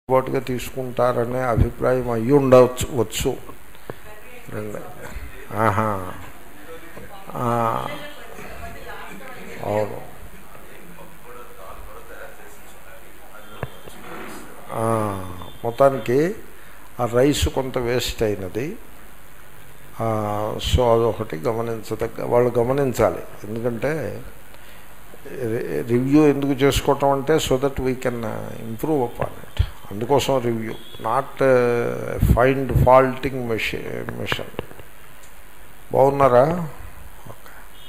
పాటుగా తీసుకుంటారనే అభిప్రాయం అయ్యి ఉండవచ్చు వచ్చు రెండు ఆహా ఆ, అవును ఆ, మొత్తానికి ఆ రైస్ కొంత వేస్ట్ అయినది ఆ, సో అదొకటి గమనించదగ్గ వాళ్ళు గమనించాలి ఎందుకంటే రి- రివ్యూ ఎందుకు చేసుకోవటం అంటే so that we can improve upon it అందుకోసం review not find faulting machine mission బాగున్నారా ఓకే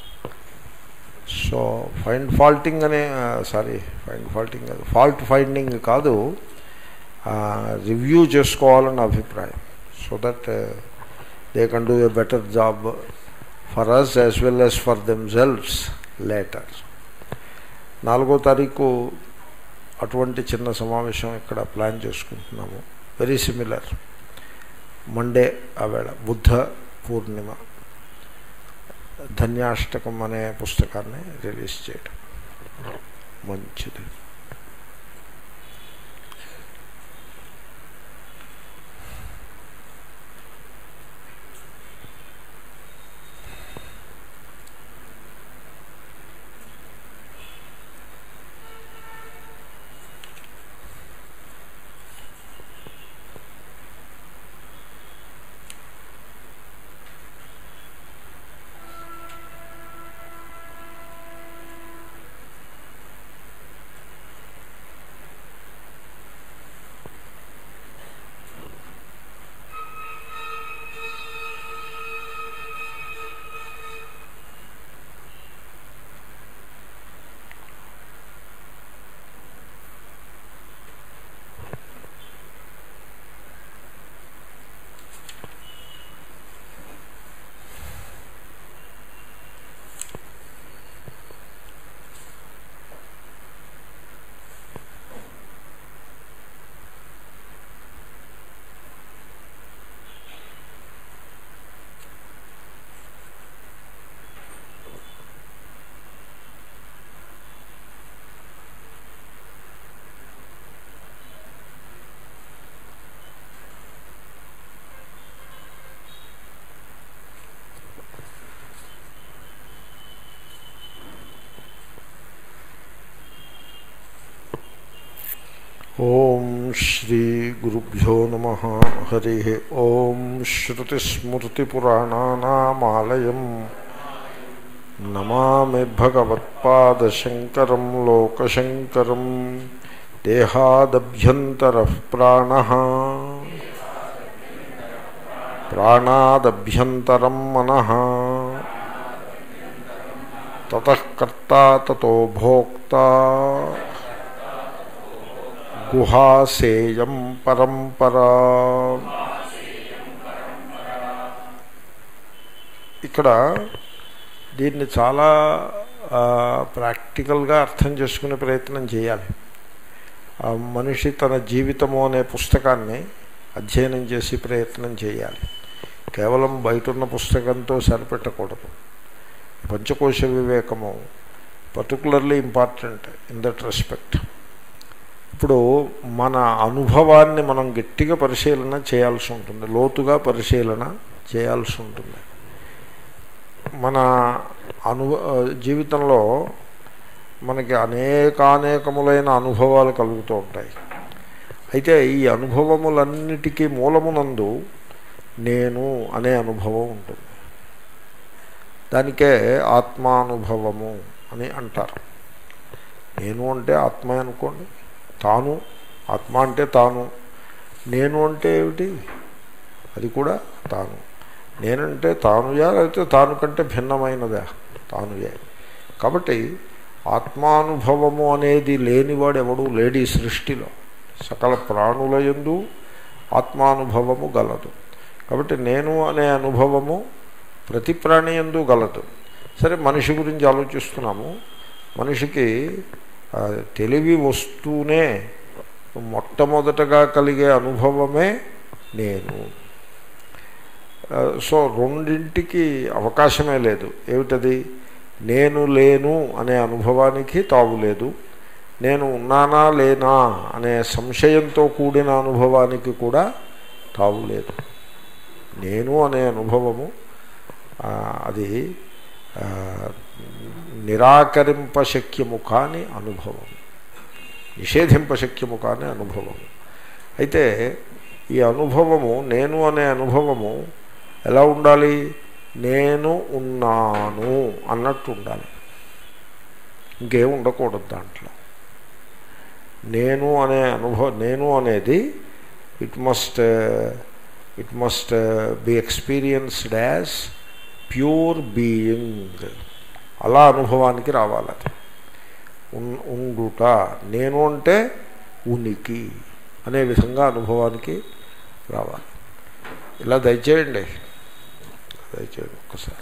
సో ఫైండ్ ఫాల్టింగ్ అనే సారీ ఫైండ్ ఫాల్టింగ్ కాదు ఫాల్ట్ ఫైండింగ్ కాదు రివ్యూ చేసుకోవాలని అభిప్రాయం so that they can do a better job for us as well as for themselves later నాలుగో తారీఖు అటువంటి చిన్న సమావేశం ఇక్కడ ప్లాన్ చేసుకుంటున్నాము వెరీ సిమిలర్ మండే ఆవేళ బుద్ధ పూర్ణిమ ధన్యాష్టకం అనే పుస్తకాన్ని రిలీజ్ చేయడం మంచిది ఓం శ్రీ గురుభ్యో నమ హరి ఓం శ్రుతిస్మృతిపురాణానామాలయం నమామి భగవత్పాదశంకరం లోకశంకరం దేహాదభ్యంతర ప్రాణ ప్రాణాదభ్యంతరం మన తతకర్తా తో భోక్తా గుహాసేయం పరంపరా ఇక్కడ దీన్ని చాలా ఆ, ప్రాక్టికల్గా అర్థం చేసుకునే ప్రయత్నం చేయాలి ఆ మనిషి తన జీవితము అనే పుస్తకాన్ని అధ్యయనం చేసి ప్రయత్నం చేయాలి కేవలం బయట ఉన్న పుస్తకంతో సరిపెట్టకూడదు పంచకోశ వివేకము particularly important in that respect ఇప్పుడు మన అనుభవాన్ని మనం గట్టిగా పరిశీలన చేయాల్సి ఉంటుంది లోతుగా పరిశీలన చేయాల్సి ఉంటుంది మన అనుభ జీవితంలో మనకి అనేకానేకములైన అనుభవాలు కలుగుతూ ఉంటాయి అయితే ఈ అనుభవములన్నిటికీ మూలమునందు నేను అనే అనుభవం ఉంటుంది దానికే ఆత్మానుభవము అని అంటారు నేను అంటే ఆత్మ అనుకోండి తాను ఆత్మ అంటే తాను నేను అంటే ఏమిటి అది కూడా తాను నేనంటే తానుయా లేకపోతే తాను కంటే భిన్నమైనదా తానుయే కాబట్టి ఆత్మానుభవము అనేది లేనివాడు ఎవడు లేడీ సృష్టిలో సకల ప్రాణుల యందు ఆత్మానుభవము గలదు కాబట్టి నేను అనే అనుభవము ప్రతి ప్రాణి యందు గలదు సరే మనిషి గురించి ఆలోచిస్తున్నాము మనిషికి ఆ, తెలివి వస్తూనే మొట్టమొదటగా కలిగే అనుభవమే నేను ఆ, సో రెండింటికి అవకాశమే లేదు ఏమిటది నేను లేను అనే అనుభవానికి తావు లేదు నేను ఉన్నానా లేనా అనే సంశయంతో కూడిన అనుభవానికి కూడా తావు లేదు నేను అనే అనుభవము ఆ, అది ఆ, నిరాకరింపశక్యము కాని అనుభవం నిషేధింపశక్యము కాని అనుభవం అయితే ఈ అనుభవము నేను అనే అనుభవము ఎలా ఉండాలి నేను ఉన్నాను అన్నట్టు ఉండాలి ఇంకేం ఉండకూడదు దాంట్లో నేను అనే అనుభవం నేను అనేది it must it must be experienced as pure being అలా అనుభవానికి రావాలి అది ఉన్- ఉండుట నేను అంటే ఉనికి అనే విధంగా అనుభవానికి రావాలి ఇలా దయచేయండి దయచేయండి ఒక్కసారి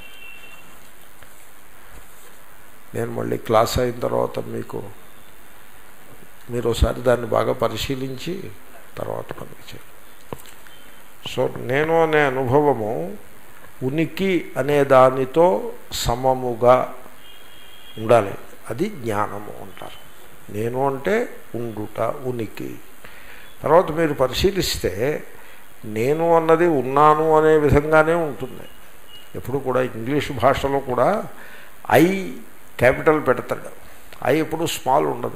నేను మళ్ళీ క్లాస్ అయిన తర్వాత మీకు మీరు ఒకసారి దాన్ని బాగా పరిశీలించి తర్వాత పనికి చేయండి సో నేను అనే అనుభవము ఉనికి అనే దానితో సమముగా ఉండాలి అది జ్ఞానము అంటారు నేను అంటే ఉండుట ఉనికి తర్వాత మీరు పరిశీలిస్తే నేను అన్నది ఉన్నాను అనే విధంగానే ఉంటుంది ఎప్పుడు కూడా ఇంగ్లీష్ భాషలో కూడా ఐ క్యాపిటల్ పెడతాడు ఐ ఎప్పుడు స్మాల్ ఉండదు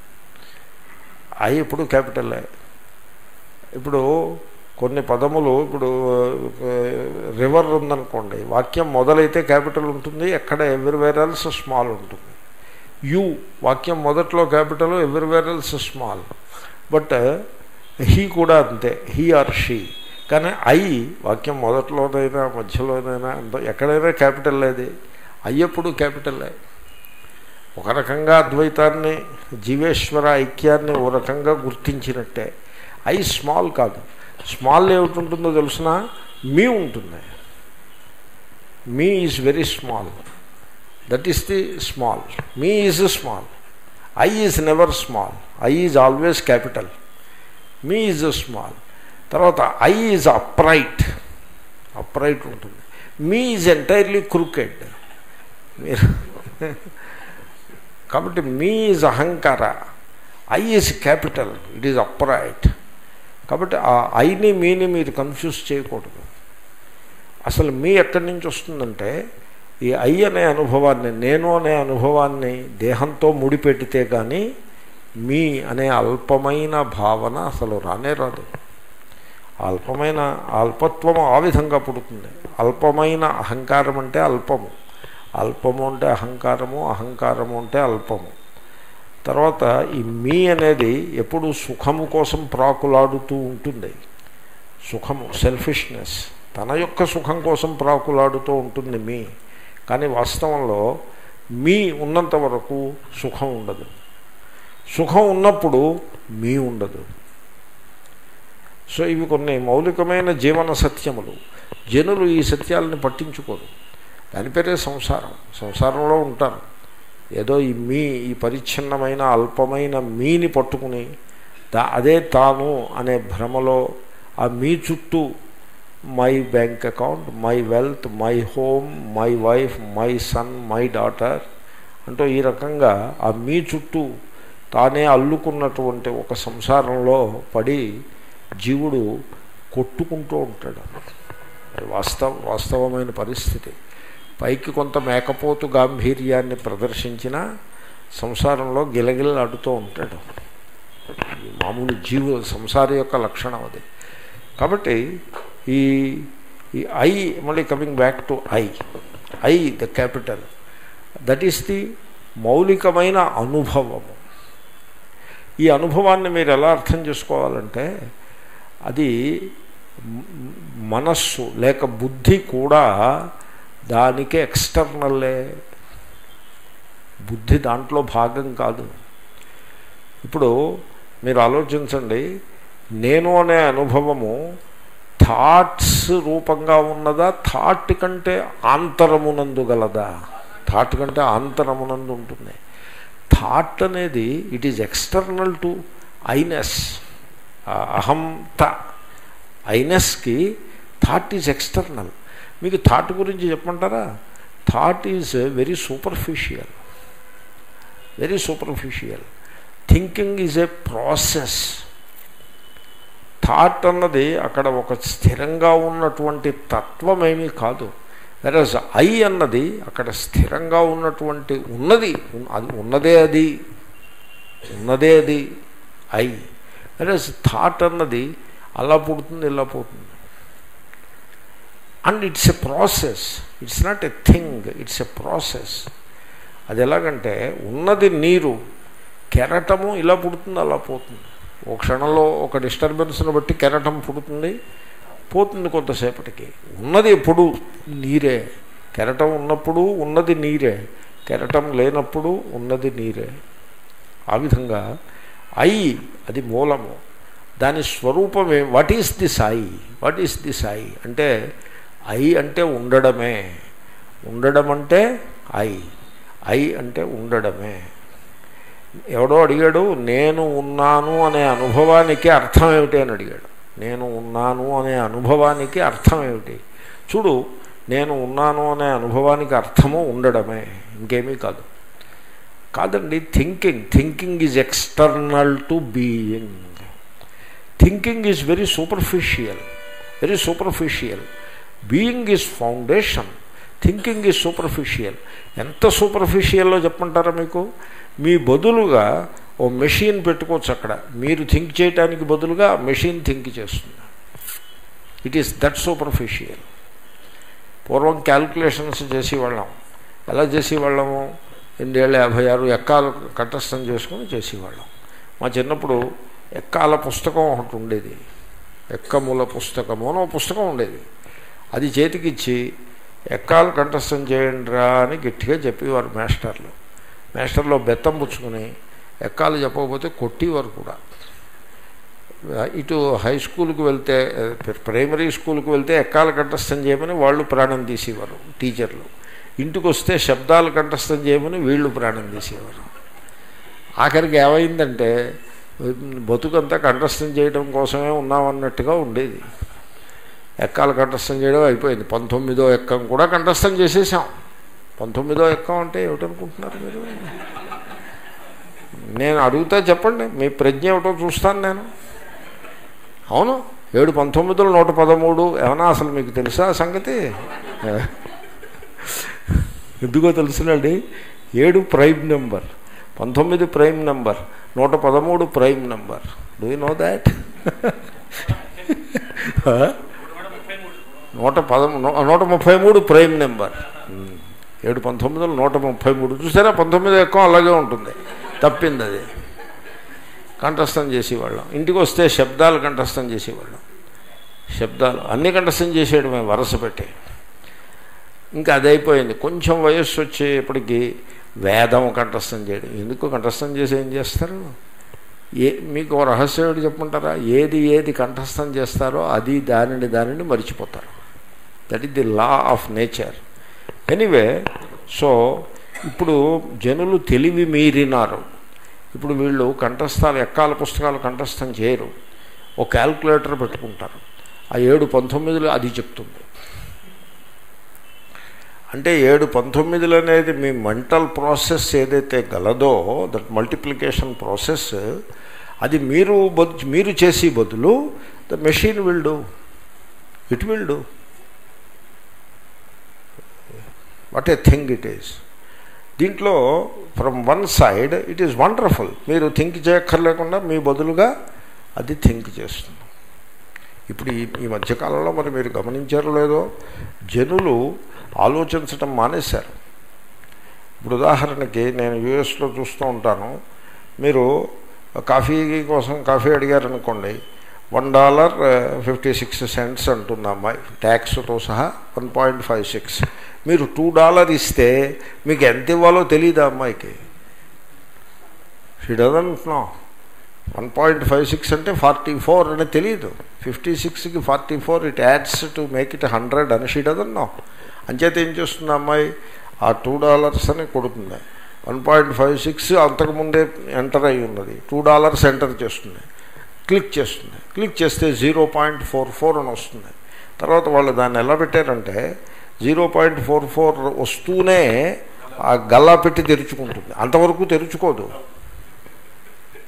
ఐ ఎప్పుడు క్యాపిటలే ఇప్పుడు కొన్ని పదములు ఇప్పుడు రివర్ ఉందనుకోండి వాక్యం మొదలైతే క్యాపిటల్ ఉంటుంది ఎక్కడ ఎవ్రీవేర్ ఎల్స్ స్మాల్ ఉంటుంది యు వాక్యం మొదట్లో capital everywhere else small but he కూడా అంతే హీ ఆర్ షీ కానీ ఐ వాక్యం మొదట్లోనైనా మధ్యలోనైనా అంత- ఎక్కడైనా క్యాపిటల్ లేదు ఐ ఎప్పుడు క్యాపిటలే ఒక రకంగా అద్వైతాన్ని జీవేశ్వర ఐక్యాన్ని ఓ రకంగా గుర్తించినట్టే ఐ స్మాల్ కాదు స్మాల్ ఏమిటి తెలుసిన మీ ఉంటుంది me is very small that is the small me is small I is never small I is always capital me is small తర్వాత ఐ ఈజ్ అప్రైట్ అప్రైట్ ఉంటుంది మీ ఈజ్ ఎంటైర్లీ క్రూకెడ్ మీరు కాబట్టి me is అహంకార I is capital it is upright కాబట్టి ఆ ఐని మీని మీరు confuse చేయకూడదు అసలు మీ ఎక్కడి నుంచి వస్తుందంటే ఈ ఐ అనే అనుభవాన్ని నేను అనే అనుభవాన్ని దేహంతో ముడిపెడితే కానీ మీ అనే అల్పమైన భావన అసలు రానే రాదు అల్పమైన అల్పత్వము ఆ విధంగా పుడుతుంది అల్పమైన అహంకారం అంటే అల్పము అల్పము అంటే అహంకారము అహంకారము అంటే అల్పము తర్వాత ఈ మీ అనేది ఎప్పుడు సుఖము కోసం ప్రాకులాడుతూ ఉంటుంది సుఖము సెల్ఫిష్నెస్ తన యొక్క సుఖం కోసం ప్రాకులాడుతూ ఉంటుంది మీ కానీ వాస్తవంలో మీ ఉన్నంత వరకు సుఖం ఉండదు సుఖం ఉన్నప్పుడు మీ ఉండదు సో ఇవి కొన్ని మౌలికమైన జీవన సత్యములు జనులు ఈ సత్యాలని పట్టించుకోరు దాని పేరే సంసారం సంసారంలో ఉంటారు ఏదో ఈ మీ ఈ పరిచ్ఛిన్నమైన అల్పమైన మీని పట్టుకుని దా అదే తాను అనే భ్రమలో ఆ మీ చుట్టూ my bank account my wealth my home my wife my son my daughter అంటూ ఈ రకంగా ఆ మీ చుట్టూ తానే అల్లుకున్నటువంటి ఒక సంసారంలో పడి జీవుడు కొట్టుకుంటూ ఉంటాడు అది వాస్తవ వాస్తవమైన పరిస్థితి పైకి కొంత మేకపోతు గాంభీర్యాన్ని ప్రదర్శించిన సంసారంలో గిలగిల్లాడుతూ ఉంటాడు ఈ మామూలు జీవు సంసారి యొక్క లక్షణం అది కాబట్టి ఈ ఈ ఐ మళ్ళీ coming back to I I the capital that is the మౌలికమైన అనుభవము ఈ అనుభవాన్ని మీరు ఎలా అర్థం చేసుకోవాలంటే అది మనస్సు లేక బుద్ధి కూడా దానికి ఎక్స్టర్నల్లే బుద్ధి దాంట్లో భాగం కాదు ఇప్పుడు మీరు ఆలోచించండి నేను అనే అనుభవము థాట్స్ రూపంగా ఉన్నదా థాట్ కంటే ఆంతరమునందు గలదా థాట్ కంటే ఆంతరమునందు ఉంటుంది థాట్ అనేది it is external to Iness అహంత ఐనెస్కి థాట్ ఈజ్ ఎక్స్టర్నల్ మీకు థాట్ గురించి చెప్పమంటారా thought is very superficial very superficial thinking is a process thought అన్నది అక్కడ ఒక స్థిరంగా ఉన్నటువంటి తత్వమేమీ కాదు వెరస్ ఐ అన్నది అక్కడ స్థిరంగా ఉన్నటువంటి ఉన్నది అది ఉన్నదే అది ఉన్నదే అది ఐ వెరస్ థాట్ అన్నది అలా పుడుతుంది ఇలా పోతుంది and it's a process it's not a thing it's a process అది ఎలాగంటే ఉన్నది నీరు కెరటము ఇలా పుడుతుంది అలా పోతుంది ఒక క్షణంలో ఒక డిస్టర్బెన్స్ను బట్టి కెరటం పుడుతుంది పోతుంది కొంతసేపటికి ఉన్నది ఎప్పుడు నీరే కెరటం ఉన్నప్పుడు ఉన్నది నీరే కెరటం లేనప్పుడు ఉన్నది నీరే ఆ విధంగా ఐ అది మూలము దాని స్వరూపమే వాట్ ఈస్ ది సాయి వాట్ ఈస్ ది సాయి అంటే ఐ అంటే ఉండడమే ఉండడం అంటే ఐ ఐ అంటే ఉండడమే ఎవడో అడిగాడు నేను ఉన్నాను అనే అనుభవానికి అర్థం ఏమిటి అని అడిగాడు నేను ఉన్నాను అనే అనుభవానికి అర్థం ఏమిటి చూడు నేను ఉన్నాను అనే అనుభవానికి అర్థము ఉండడమే ఇంకేమీ కాదు కాదండి thinking thinking is external to being thinking is very superficial very superficial being is foundation thinking is superficial ఎంత సూపర్ఫిషియల్లో చెప్పమంటారా మీకు మీ బదులుగా ఓ మెషిన్ పెట్టుకోవచ్చు అక్కడ మీరు థింక్ చేయడానికి బదులుగా మెషిన్ థింక్ చేస్తుంది ఇట్ ఈస్ దట్ సూపర్ఫిషియల్ పూర్వం క్యాల్కులేషన్స్ చేసేవాళ్ళం ఎలా చేసేవాళ్ళము ఎనిమిదేళ్ళ యాభై ఆరు ఎక్కాలు కంఠస్థం చేసుకుని చేసేవాళ్ళం మా చిన్నప్పుడు ఎక్కాల పుస్తకం ఒకటి ఉండేది ఎక్కముల పుస్తకము అని ఒక పుస్తకం ఉండేది అది చేతికిచ్చి ఎక్కాలు కంఠస్థం చేయండి రా అని గట్టిగా చెప్పేవారు మాస్టర్లు మాస్టర్లో బెత్తం పుచ్చుకుని ఎక్కాలు చెప్పకపోతే కొట్టేవారు కూడా ఇటు హై స్కూల్కి వెళ్తే ప్రైమరీ స్కూల్కి వెళ్తే ఎక్కాలు కంఠస్థం చేయమని వాళ్ళు ప్రాణం తీసేవారు టీచర్లు ఇంటికి వస్తే శబ్దాలు కంఠస్థం చేయమని వీళ్ళు ప్రాణం తీసేవారు ఆఖరికి ఏమైందంటే బతుకంతా కంఠస్థం చేయడం కోసమే ఉన్నామన్నట్టుగా ఉండేది ఎక్కాలు కంఠస్థం చేయడం అయిపోయింది పంతొమ్మిదో ఎక్కం కూడా కంఠస్థం చేసేసాం పంతొమ్మిదో ఎక్కం అంటే ఏమిటనుకుంటున్నారు మీరు నేను అడుగుతా చెప్పండి మీ ప్రజ్ఞ ఏమిటో చూస్తాను నేను అవును ఏడు పంతొమ్మిదిలో నూట పదమూడు ఏమన్నా అసలు మీకు తెలుసా సంగతి ఎందుకో తెలుసునండి ఏడు ప్రైమ్ నెంబర్ పంతొమ్మిది ప్రైమ్ నెంబర్ నూట పదమూడు prime number do you know that నూట పదమూ నూట ముప్పై మూడు ప్రైమ్ నెంబర్ ఏడు పంతొమ్మిదిలో నూట ముప్పై మూడు చూసారా పంతొమ్మిది ఎక్కువ అలాగే ఉంటుంది తప్పింది అది కంఠస్థం చేసేవాళ్ళం ఇంటికి వస్తే శబ్దాలు కంఠస్థం చేసేవాళ్ళం శబ్దాలు అన్ని కంఠస్థం చేసేయడమే వరస పెట్టి ఇంకా అదైపోయింది కొంచెం వయస్సు వచ్చేప్పటికి వేదం కంఠస్థం చేయడం ఎందుకు కంఠస్థం చేసి ఏం చేస్తారు ఏ మీకు రహస్యం ఏంటి చెప్పమంటారా ఏది ఏది కంఠస్థం చేస్తారో అది దానిని దానిని మర్చిపోతారు that is the law of nature anyway so ఇప్పుడు జనులు తెలివి మీరినారు ఇప్పుడు వీళ్ళు కంఠస్థాలు ఎక్కాల పుస్తకాలు కంఠస్థం చేయరు ఒక క్యాల్కులేటర్ పెట్టుకుంటారు ఆ ఏడు పంతొమ్మిదిలో అది చెప్తుంది అంటే ఏడు పంతొమ్మిదిలు అనేది మీ మెంటల్ ప్రాసెస్ ఏదైతే గలదో దట్ మల్టిప్లికేషన్ ప్రాసెస్ అది మీరు బదు మీరు చేసే బదులు the machine will do it will do what a thing it is దీంట్లో from one side it is wonderful మీరు థింక్ చేయక్కర్లేకుండా మీ బదులుగా అది థింక్ చేస్తుంది ఇప్పుడు ఈ ఈ మధ్యకాలంలో మరి మీరు గమనించారో లేదో జనులు ఆలోచించటం మానేశారు ఇప్పుడు ఉదాహరణకి నేను యుఎస్లో చూస్తూ ఉంటాను మీరు కాఫీ కోసం కాఫీ అడిగారనుకోండి one dollar fifty six cents అంటుంది అమ్మాయి ట్యాక్స్తో సహా వన్ పాయింట్ ఫైవ్ సిక్స్ మీరు టూ డాలర్ ఇస్తే మీకు ఎంత ఇవ్వాలో తెలియదు అమ్మాయికి she doesn't know one point five six అంటే ఫార్టీ ఫోర్ అని తెలియదు ఫిఫ్టీ సిక్స్కి forty four it adds to make it hundred అని షీ డజంట్ నో అంచేత ఏం చేస్తుంది అమ్మాయి ఆ టూ డాలర్స్ అని కొడుతుంది వన్ పాయింట్ ఫైవ్ సిక్స్ అంతకుముందే ఎంటర్ అయి ఉన్నది టూ డాలర్స్ ఎంటర్ చేస్తుంది క్లిక్ చేస్తుంది క్లిక్ చేస్తే జీరో పాయింట్ ఫోర్ ఫోర్ అని వస్తుంది తర్వాత వాళ్ళు దాన్ని ఎలా పెట్టారంటే జీరో పాయింట్ ఫోర్ ఫోర్ వస్తూనే ఆ గల్లా పెట్టి తెరుచుకుంటుంది అంతవరకు తెరుచుకోదు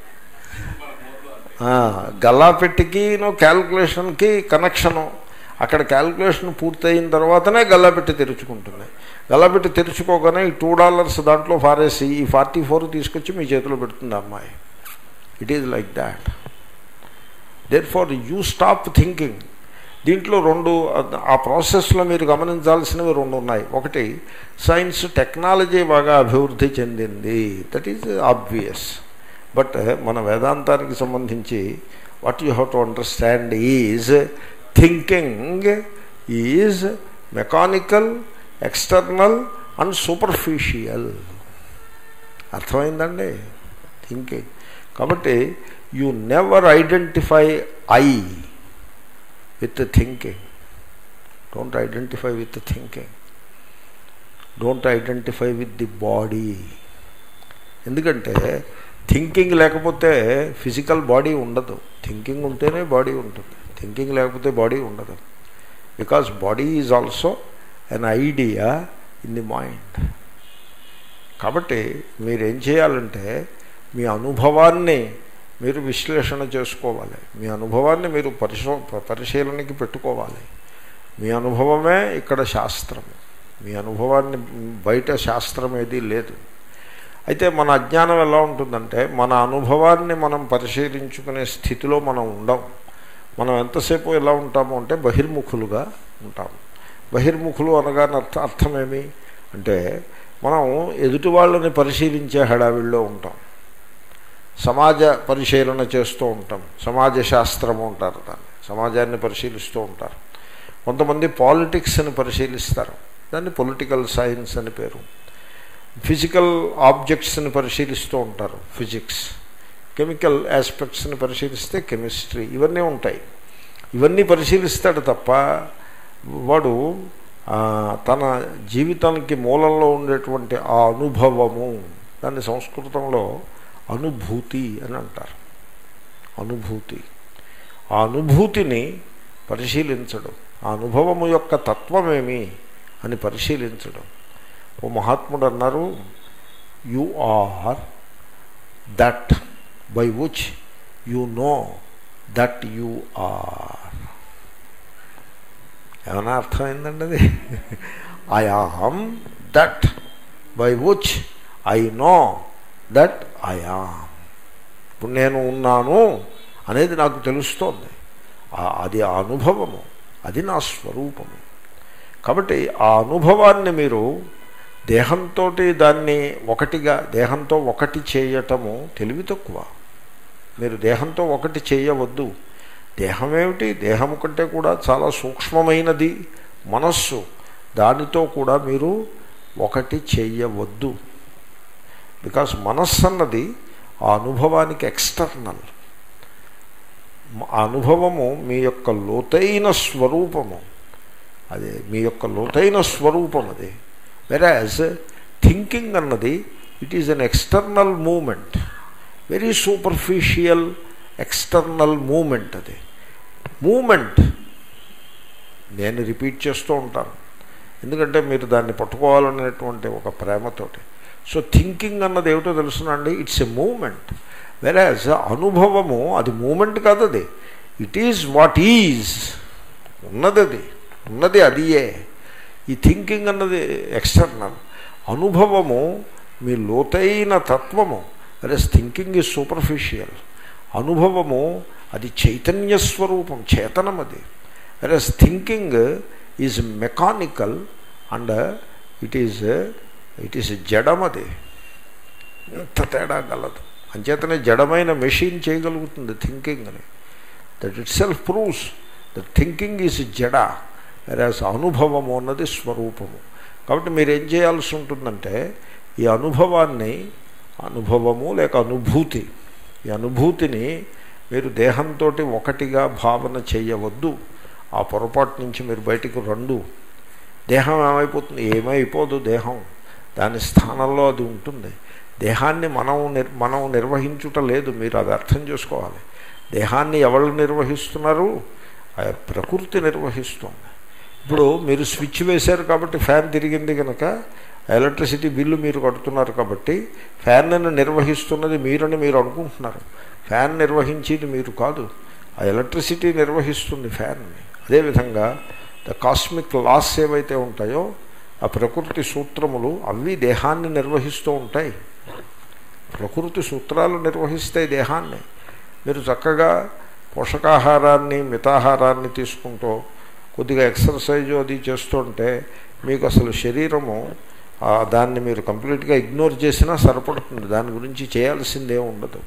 గల్లాపెట్టికి క్యాల్కులేషన్కి కనెక్షను అక్కడ క్యాల్కులేషన్ పూర్తయిన తర్వాతనే గల్లాపెట్టి తెరుచుకుంటుంది గల్లాపెట్టి తెరుచుకోగానే ఈ టూ డాలర్స్ దాంట్లో ఫారేసి ఈ ఫార్టీ ఫోర్ తీసుకొచ్చి మీ చేతిలో పెడుతుంది అమ్మాయి it is like that therefore you stop thinking దీంట్లో రెండు ఆ ప్రాసెస్లో మీరు గమనించాల్సినవి రెండు ఉన్నాయి ఒకటి సైన్స్ టెక్నాలజీ బాగా అభివృద్ధి చెందింది దట్ ఈజ్ ఆబ్వియస్ బట్ మన వేదాంతానికి సంబంధించి what you have to understand is thinking is mechanical external and superficial అర్థమైందండి థింకింగ్ కాబట్టి you never identify I with thinking don't identify with thinking don't identify with the body ఎందుకంటే thinking లేకపోతే physical body ఉండదు thinking ఉంటేనే body ఉంటుంది thinking లేకపోతే body ఉండదు because body is also an idea in the mind కాబట్టి మీరేం చేయాలంటే మీ అనుభవాన్ని మీరు విశ్లేషణ చేసుకోవాలి మీ అనుభవాన్ని మీరు పరిశో పరిశీలనకి పెట్టుకోవాలి మీ అనుభవమే ఇక్కడ శాస్త్రం మీ అనుభవాన్ని బయట శాస్త్రం ఏదీ లేదు అయితే మన అజ్ఞానం ఎలా ఉంటుందంటే మన అనుభవాన్ని మనం పరిశీలించుకునే స్థితిలో మనం ఉండం మనం ఎంతసేపు ఎలా ఉంటాము అంటే బహిర్ముఖులుగా ఉంటాము బహిర్ముఖులు అనగానే అర్థ అర్థమేమి అంటే మనం ఎదుటి వాళ్ళని పరిశీలించే హడావిడిలో ఉంటాం సమాజ పరిశీలన చేస్తూ ఉంటాం సమాజ శాస్త్రము ఉంటారు దాన్ని సమాజాన్ని పరిశీలిస్తూ ఉంటారు కొంతమంది పాలిటిక్స్ని పరిశీలిస్తారు దాన్ని పొలిటికల్ సైన్స్ అని పేరు ఫిజికల్ ఆబ్జెక్ట్స్ని పరిశీలిస్తూ ఉంటారు ఫిజిక్స్ కెమికల్ ఆస్పెక్ట్స్ని పరిశీలిస్తే కెమిస్ట్రీ ఇవన్నీ ఉంటాయి ఇవన్నీ పరిశీలిస్తాడు తప్ప వాడు తన జీవితానికి మూలంలో ఉండేటువంటి ఆ అనుభవము దాన్ని సంస్కృతంలో అనుభూతి అని అంటారు అనుభూతి ఆ అనుభూతిని పరిశీలించడం ఆ అనుభవము యొక్క తత్వమేమి అని పరిశీలించడం ఓ మహాత్ముడు అన్నారు you are that by which you know that you are ఏమైనా అర్థమైందండి అది I am that by which I know that I am ఇప్పుడు నేను ఉన్నాను అనేది నాకు తెలుస్తోంది అది ఆ అనుభవము అది నా స్వరూపము కాబట్టి ఆ అనుభవాన్ని మీరు దేహంతో దాన్ని ఒకటిగా దేహంతో ఒకటి చేయటము తెలివి తక్కువ మీరు దేహంతో ఒకటి చేయవద్దు దేహం ఏమిటి దేహము కంటే కూడా చాలా సూక్ష్మమైనది మనస్సు దానితో కూడా మీరు ఒకటి చేయవద్దు బికాస్ మనస్సు అన్నది ఆ అనుభవానికి ఎక్స్టర్నల్ ఆ అనుభవము మీ యొక్క లోతైన స్వరూపము అదే మీ యొక్క లోతైన స్వరూపం అది వెరాజ్ థింకింగ్ అన్నది it is an external movement very superficial external movement అది మూమెంట్ నేను రిపీట్ చేస్తూ ఉంటాను ఎందుకంటే మీరు దాన్ని పట్టుకోవాలనేటువంటి ఒక ప్రేమతోటి సో థింకింగ్ అన్నది ఏమిటో తెలుసునండి ఇట్స్ ఎ మూమెంట్ వెరాజ్ అనుభవము అది మూమెంట్ కాదు అది ఇట్ ఈజ్ వాట్ ఈజ్ ఉన్నది అది ఉన్నది అదియే ఈ థింకింగ్ అన్నది ఎక్స్టర్నల్ అనుభవము మీ లోతైన తత్వము వెరస్ థింకింగ్ ఈజ్ సూపర్ఫిషియల్ అనుభవము అది చైతన్య స్వరూపం చేతనం అది versus thinking is mechanical and it is it is జడం అది ఎంత తేడా గలదు అంచేతనే జడమైన మెషిన్ చేయగలుగుతుంది థింకింగ్ అని that itself proves that thinking ఈజ్ జడ వెరాస్ అనుభవము అన్నది స్వరూపము కాబట్టి మీరు ఏం చేయాల్సి ఉంటుందంటే ఈ అనుభవాన్ని అనుభవము లేక అనుభూతి ఈ అనుభూతిని మీరు దేహంతో ఒకటిగా భావన చేయవద్దు ఆ పొరపాటు నుంచి మీరు బయటికి రండు దేహం ఏమైపోతుంది ఏమైపోదు దేహం దాని స్థానంలో అది ఉంటుంది దేహాన్ని మనం నిర్ మనం నిర్వహించుట లేదు మీరు అది అర్థం చేసుకోవాలి దేహాన్ని ఎవరు నిర్వహిస్తున్నారు ప్రకృతి నిర్వహిస్తుంది ఇప్పుడు మీరు స్విచ్ వేశారు కాబట్టి ఫ్యాన్ తిరిగింది కనుక ఎలక్ట్రిసిటీ బిల్లు మీరు కడుతున్నారు కాబట్టి ఫ్యాన్ను నిర్వహిస్తున్నది మీరని మీరు అనుకుంటున్నారు ఫ్యాన్ నిర్వహించేది మీరు కాదు ఆ ఎలక్ట్రిసిటీ నిర్వహిస్తుంది ఫ్యాన్ని అదేవిధంగా ద కాస్మిక్ లాస్ ఏవైతే ఉంటాయో ఆ ప్రకృతి సూత్రములు అవి దేహాన్ని నిర్వహిస్తూ ఉంటాయి ప్రకృతి సూత్రాలు నిర్వహిస్తాయి దేహాన్ని మీరు చక్కగా పోషకాహారాన్ని మితాహారాన్ని తీసుకుంటూ కొద్దిగా ఎక్సర్సైజ్ అది చేస్తుంటే మీకు అసలు శరీరము దాన్ని మీరు కంప్లీట్గా ఇగ్నోర్ చేసినా సరిపడుతుంది దాని గురించి చేయాల్సిందే ఉండదు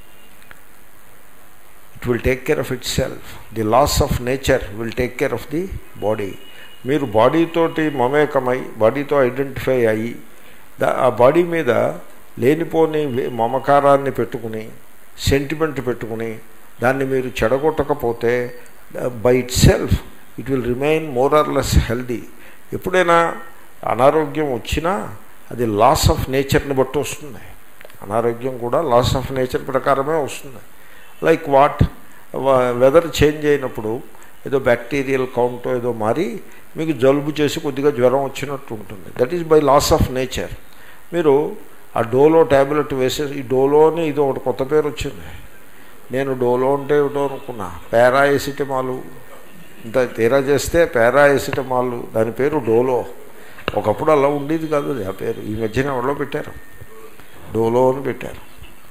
it will take care of itself the laws of nature will take care of the body మీరు బాడీతోటి మమేకమై బాడీతో ఐడెంటిఫై అయ్యి ఆ బాడీ మీద లేనిపోని మమకారాన్ని పెట్టుకుని సెంటిమెంట్ పెట్టుకుని దాన్ని మీరు చెడగొట్టకపోతే by itself it will remain more or less healthy ఎప్పుడైనా అనారోగ్యం వచ్చినా అది లాస్ ఆఫ్ నేచర్ని బట్టి వస్తుంది అనారోగ్యం కూడా లాస్ ఆఫ్ నేచర్ ప్రకారమే వస్తుంది లైక్ వాట్ వెదర్ చేంజ్ అయినప్పుడు ఏదో బ్యాక్టీరియల్ కౌంట్ ఏదో మారి మీకు జలుబు చేసి కొద్దిగా జ్వరం వచ్చినట్టు ఉంటుంది that is by laws of nature మీరు ఆ డోలో ట్యాబ్లెట్ వేసే ఈ డోలో అని ఇది ఒకటి కొత్త పేరు వచ్చింది నేను డోలో అంటే ఏమిటో అనుకున్నా పారాఎసిటమాలు ఇంత తీరా చేస్తే పారాఎసిటమాల్ దాని పేరు డోలో ఒకప్పుడు అలా ఉండేది కాదు అది ఆ పేరు ఈ మధ్యన ఎవరో పెట్టారు డోలో అని పెట్టారు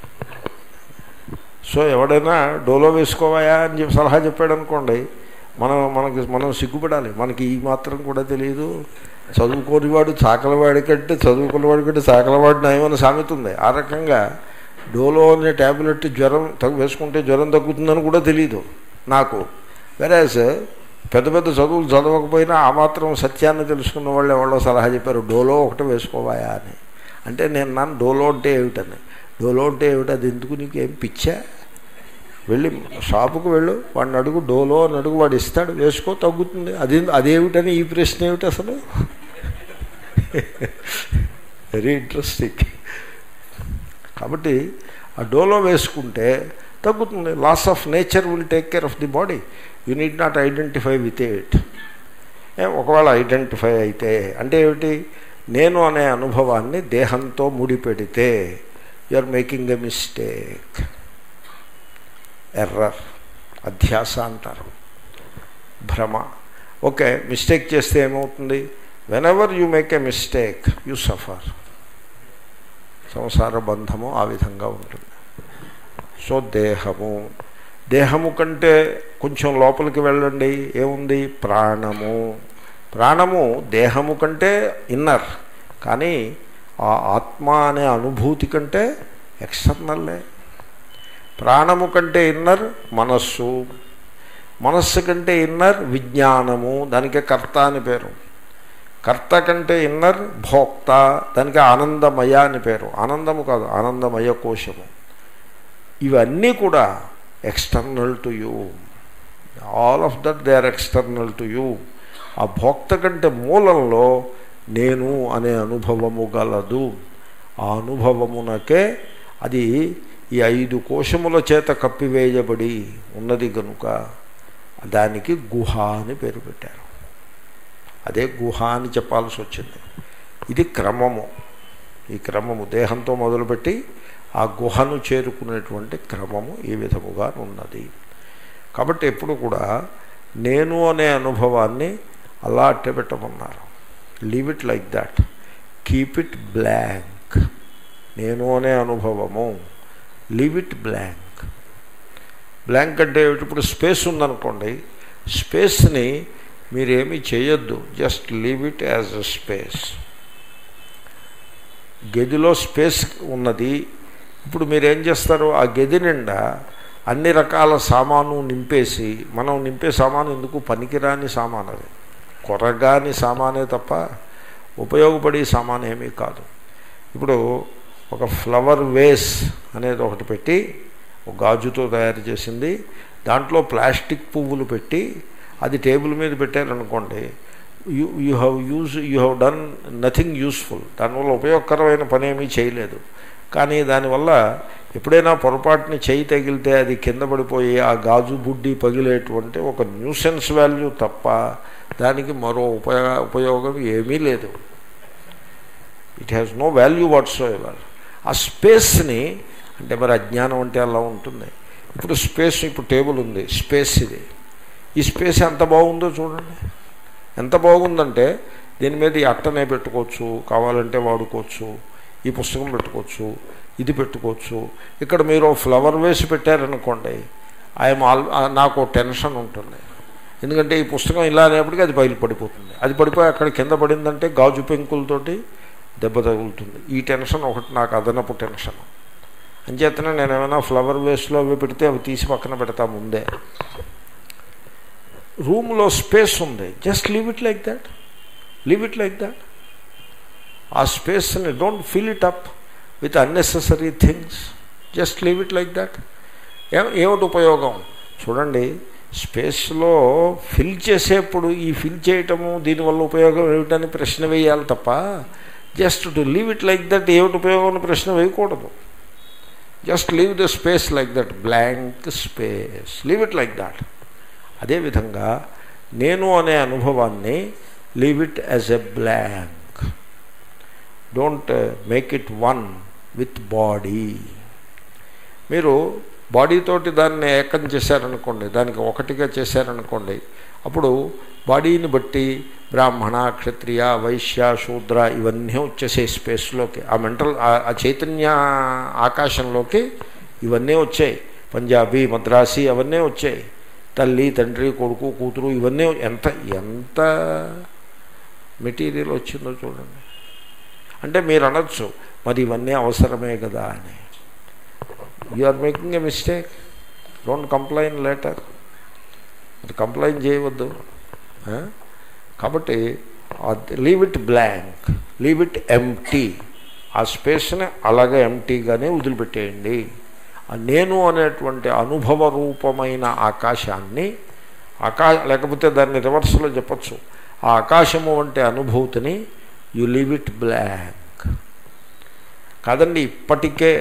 సో ఎవడైనా డోలో వేసుకోవాయా అని చెప్పి సలహా చెప్పాడు అనుకోండి మనం మనకి మనం సిగ్గుపడాలి మనకి ఈ మాత్రం కూడా తెలియదు చదువుకోనివాడు చాకలవాడి కంటే చదువుకున్నవాడి కంటే చాకలవాడి నయమని సామెత ఉంది ఆ రకంగా డోలో అనే ట్యాబ్లెట్ జ్వరం తగ్గు వేసుకుంటే జ్వరం తగ్గుతుందని కూడా తెలియదు నాకు వెరాజ్ పెద్ద పెద్ద చదువులు చదవకపోయినా ఆ మాత్రం సత్యాన్ని తెలుసుకున్న వాళ్ళు ఎవరో సలహా చెప్పారు డోలో ఒకటి వేసుకోవాయా అని అంటే నేను నన్ను డోలో అంటే ఏమిటని డోలో అంటే ఏమిటి అది ఎందుకు నీకు ఏం పిచ్చా వెళ్ళి షాపుకు వెళ్ళు వాడిని అడుగు డోలో అని అడుగు వాడు ఇస్తాడు వేసుకో తగ్గుతుంది అది అదేమిటని ఈ ప్రశ్న ఏమిటి అసలు వెరీ ఇంట్రెస్టింగ్ కాబట్టి ఆ డోలో వేసుకుంటే తగ్గుతుంది laws of nature will take care of the body you need not identify with it ఒకవేళ ఐడెంటిఫై అయితే అంటే ఏమిటి నేను అనే అనుభవాన్ని దేహంతో ముడిపెడితే you are making a mistake error అధ్యాస అంటారు భ్రమ ఓకే మిస్టేక్ చేస్తే ఏమవుతుంది whenever you make a mistake you suffer సంసార బంధము ఆ విధంగా ఉంటుంది సో దేహము దేహము కంటే కొంచెం లోపలికి వెళ్ళండి ఏముంది ప్రాణము ప్రాణము దేహము కంటే ఇన్నర్ కానీ ఆ ఆత్మ అనే అనుభూతి కంటే ఎక్స్టర్నల్లే ప్రాణము కంటే ఇన్నర్ మనస్సు మనస్సు కంటే ఇన్నర్ విజ్ఞానము దానికే కర్త అని పేరు కర్త కంటే ఇన్నర్ భోక్త దానికి ఆనందమయ అని పేరు ఆనందము కాదు ఆనందమయ కోశము ఇవన్నీ కూడా external to you all of that they are external to you ఆ భోక్త కంటే మూలంలో నేను అనే అనుభవము గలదు ఆ అనుభవమునకే అది ఈ ఐదు కోశముల చేత కప్పివేయబడి ఉన్నది గనుక దానికి గుహ అని పేరు పెట్టారు అదే గుహ అని చెప్పాల్సి వచ్చింది ఇది క్రమము ఈ క్రమము దేహంతో మొదలుపెట్టి ఆ గుహను చేరుకునేటువంటి క్రమము ఈ విధముగా ఉన్నది కాబట్టి ఎప్పుడు కూడా నేను అనే అనుభవాన్ని అలా అట్టబెట్టమన్నారు leave it like that keep it blank నేను అనే అనుభవము లీవ్ ఇట్ బ్లాంక్ బ్లాంక్ అంటే ఇప్పుడు స్పేస్ ఉందనుకోండి స్పేస్ని మీరేమీ చేయొద్దు just leave it as a space గదిలో స్పేస్ ఉన్నది ఇప్పుడు మీరు ఏం చేస్తారు ఆ గది నిండా అన్ని రకాల సామాను నింపేసి మనం నింపే సామాను ఎందుకు పనికిరాని సామాన్ అది కొరగాని సామానే తప్ప ఉపయోగపడే సామాన్ ఏమీ కాదు ఇప్పుడు ఒక ఫ్లవర్ వేస్ అనేది ఒకటి పెట్టి ఒక గాజుతో తయారు చేసింది దాంట్లో ప్లాస్టిక్ పువ్వులు పెట్టి అది టేబుల్ మీద పెట్టారనుకోండి you you have use you have done nothing useful దానివల్ల ఉపయోగకరమైన పని ఏమీ చేయలేదు కానీ దానివల్ల ఎప్పుడైనా పొరపాటుని చేయి తగిలితే అది కింద పడిపోయి ఆ గాజు బుడ్డి పగిలేటువంటి ఒక న్యూసెన్స్ వాల్యూ తప్ప దానికి మరో ఉపయోగ ఉపయోగం ఏమీ లేదు it has no value whatsoever ఆ స్పేస్ని అంటే మరి అజ్ఞానం అంటే అలా ఉంటుంది ఇప్పుడు స్పేస్ ఇప్పుడు టేబుల్ ఉంది స్పేస్ ఇది ఈ స్పేస్ ఎంత బాగుందో చూడండి ఎంత బాగుందంటే దీని మీద ఈ అట్టనే పెట్టుకోవచ్చు కావాలంటే వాడుకోవచ్చు ఈ పుస్తకం పెట్టుకోవచ్చు ఇది పెట్టుకోవచ్చు ఇక్కడ మీరు ఫ్లవర్ వేసి పెట్టారనుకోండి ఐఎమ్ ఆల్ నాకు టెన్షన్ ఉంటుంది ఎందుకంటే ఈ పుస్తకం ఇలా అనేప్పటికీ అది బయలు పడిపోతుంది అది పడిపోయి అక్కడ కింద పడిందంటే గాజు పెంకులతోటి దెబ్బ తగులుతుంది ఈ టెన్షన్ ఒకటి నాకు అదనపు టెన్షన్ అంచేతనే నేను ఏమైనా ఫ్లవర్ వేస్లో అవి పెడితే అవి తీసి పక్కన పెడతా ముందే రూమ్లో స్పేస్ ఉంది just leave it like that leave it like that ఆ స్పేస్ని don't fill it up with unnecessary things just leave it like that ఏ ఏమిటి ఉపయోగం చూడండి స్పేస్లో ఫిల్ చేసేప్పుడు ఈ ఫిల్ చేయటము దీనివల్ల ఉపయోగం ఏమిటని ప్రశ్న వేయాలి తప్ప just to leave it like that ఏమిటి ఉపయోగం అని ప్రశ్న వేయకూడదు just leave the space like that blank space leave it like that అదేవిధంగా నేను అనే అనుభవాన్ని leave it as a blank don't make it one with body మీరు బాడీతోటి దాన్ని ఏకం చేశారనుకోండి దానికి ఒకటిగా చేశారనుకోండి అప్పుడు బాడీని బట్టి బ్రాహ్మణ క్షత్రియ వైశ్య శూద్ర ఇవన్నీ వచ్చేసే స్పేస్లోకి ఆ మెంటల్ ఆ చైతన్య ఆకాశంలోకి ఇవన్నీ వచ్చాయి పంజాబీ మద్రాసీ అవన్నీ వచ్చాయి తల్లి తండ్రి కొడుకు కూతురు ఇవన్నీ ఎంత ఎంత మెటీరియల్ వచ్చిందో చూడండి అంటే మీరు అనొచ్చు మరి ఇవన్నీ అవసరమే కదా అని you are making a mistake don't complain letter అది కంప్లైంట్ చేయవద్దు కాబట్టి leave it blank leave it empty ఆ స్పేస్ని అలాగే ఎంటీగానే వదిలిపెట్టేయండి నేను అనేటువంటి అనుభవ రూపమైన ఆకాశాన్ని ఆకా లేకపోతే దాన్ని రివర్స్లో చెప్పచ్చు ఆ ఆకాశము వంటి అనుభూతిని యు లీవ్ ఇట్ బ్లాంక్ కాదండి ఇప్పటికే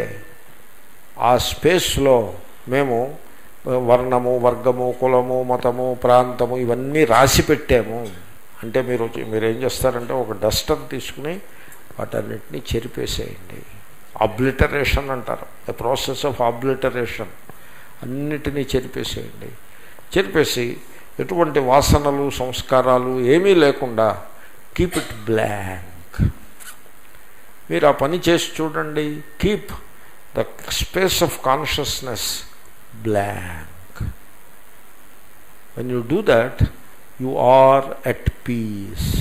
ఆ స్పేస్లో మేము వర్ణము వర్గము కులము మతము ప్రాంతము ఇవన్నీ రాసి పెట్టాము అంటే మీరు మీరేం చేస్తారంటే ఒక డస్టర్ తీసుకుని వాటన్నిటినీ చెరిపేసేయండి అబ్లిటరేషన్ అంటారు ద ప్రాసెస్ ఆఫ్ అబ్లిటరేషన్ అన్నిటినీ చెరిపేసేయండి చెరిపేసి ఎటువంటి వాసనలు సంస్కారాలు ఏమీ లేకుండా కీప్ ఇట్ బ్లాంక్ మీరు ఆ పని చేసి చూడండి keep the space of consciousness blank when you do that you are at peace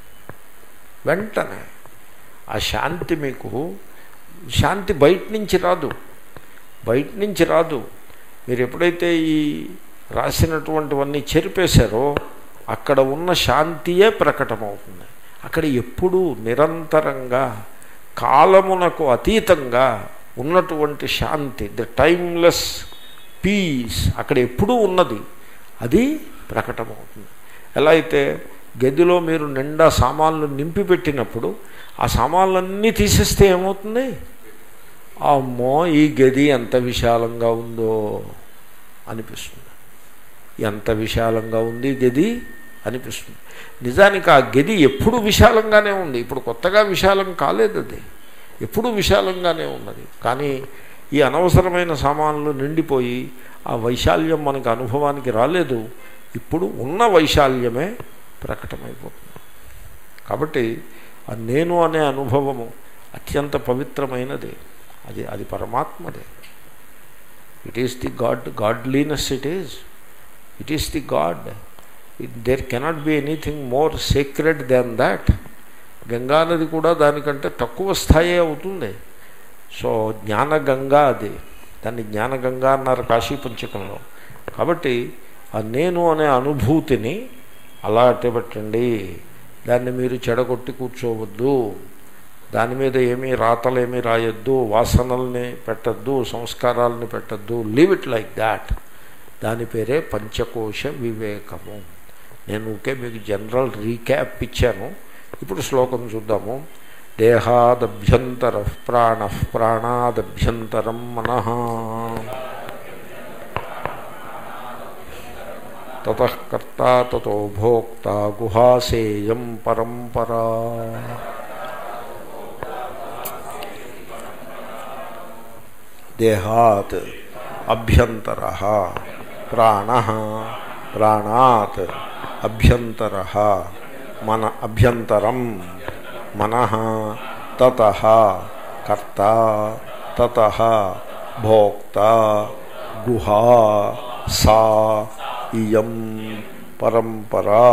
వెంటనే ఆ శాంతి మీకు శాంతి బయట నుంచి రాదు బయట నుంచి రాదు మీరు ఎప్పుడైతే ఈ రాసినటువంటివన్నీ చెరిపేశారో అక్కడ ఉన్న శాంతియే ప్రకటమవుతుంది అక్కడ ఎప్పుడూ నిరంతరంగా కాలమునకు అతీతంగా ఉన్నటువంటి శాంతి ద టైమ్లెస్ పీస్ అక్కడ ఎప్పుడూ ఉన్నది అది ప్రకటమవుతుంది ఎలా అయితే గదిలో మీరు నిండా సామాన్లు నింపి పెట్టినప్పుడు ఆ సామాన్లన్నీ తీసేస్తే ఏమవుతుంది అమ్మో ఈ గది ఎంత విశాలంగా ఉందో అనిపిస్తుంది ఎంత విశాలంగా ఉంది గది అనిపిస్తుంది నిజానికి ఆ గది ఎప్పుడు విశాలంగానే ఉంది ఇప్పుడు కొత్తగా విశాలం కాలేదు అది ఎప్పుడు విశాలంగానే ఉన్నది కానీ ఈ అనవసరమైన సామాన్లు నిండిపోయి ఆ వైశాల్యం మనకు అనుభవానికి రాలేదు ఇప్పుడు ఉన్న వైశాల్యమే ప్రకటమైపోతుంది కాబట్టి ఆ నేను అనే అనుభవము అత్యంత పవిత్రమైనది అది అది పరమాత్మదే it is the God godliness it is it is the God there cannot be anything more secret than that గంగానది కూడా దానికంటే తక్కువ స్థాయి అవుతుంది సో జ్ఞానగంగా అది దాన్ని జ్ఞానగంగా అన్నారు కాశీ పంచకంలో కాబట్టి ఆ నేను అనే అనుభూతిని అలా అట్టబెట్టండి దాన్ని మీరు చెడగొట్టి కూర్చోవద్దు దాని మీద ఏమీ రాతలేమీ రాయొద్దు వాసనల్ని పెట్టద్దు సంస్కారాలని పెట్టద్దు లీవ్ ఇట్ లైక్ దాట్ దాని పేరే పంచకోశ వివేకము నేను ఊకే మీకు జనరల్ రీక్యాప్ ఇచ్చాను ఇప్పుడు శ్లోకం చూద్దాము దేహాదభ్యంతర ప్రాణ ప్రాణాదభ్యంతరం మనః తతకర్త తో భోక్త గుహాసేయం పరంపరా దేహాత్ అభ్యంతర ప్రాణ ప్రాణాత్ అభ్యంతర మన అభ్యంతరం మన తత కర్త తత భోక్త గుహా సా ఇయం పరంపరా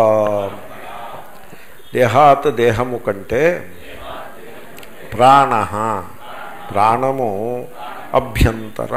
దేహాత్ దేహము కంటే ప్రాణ ప్రాణము అభ్యంతర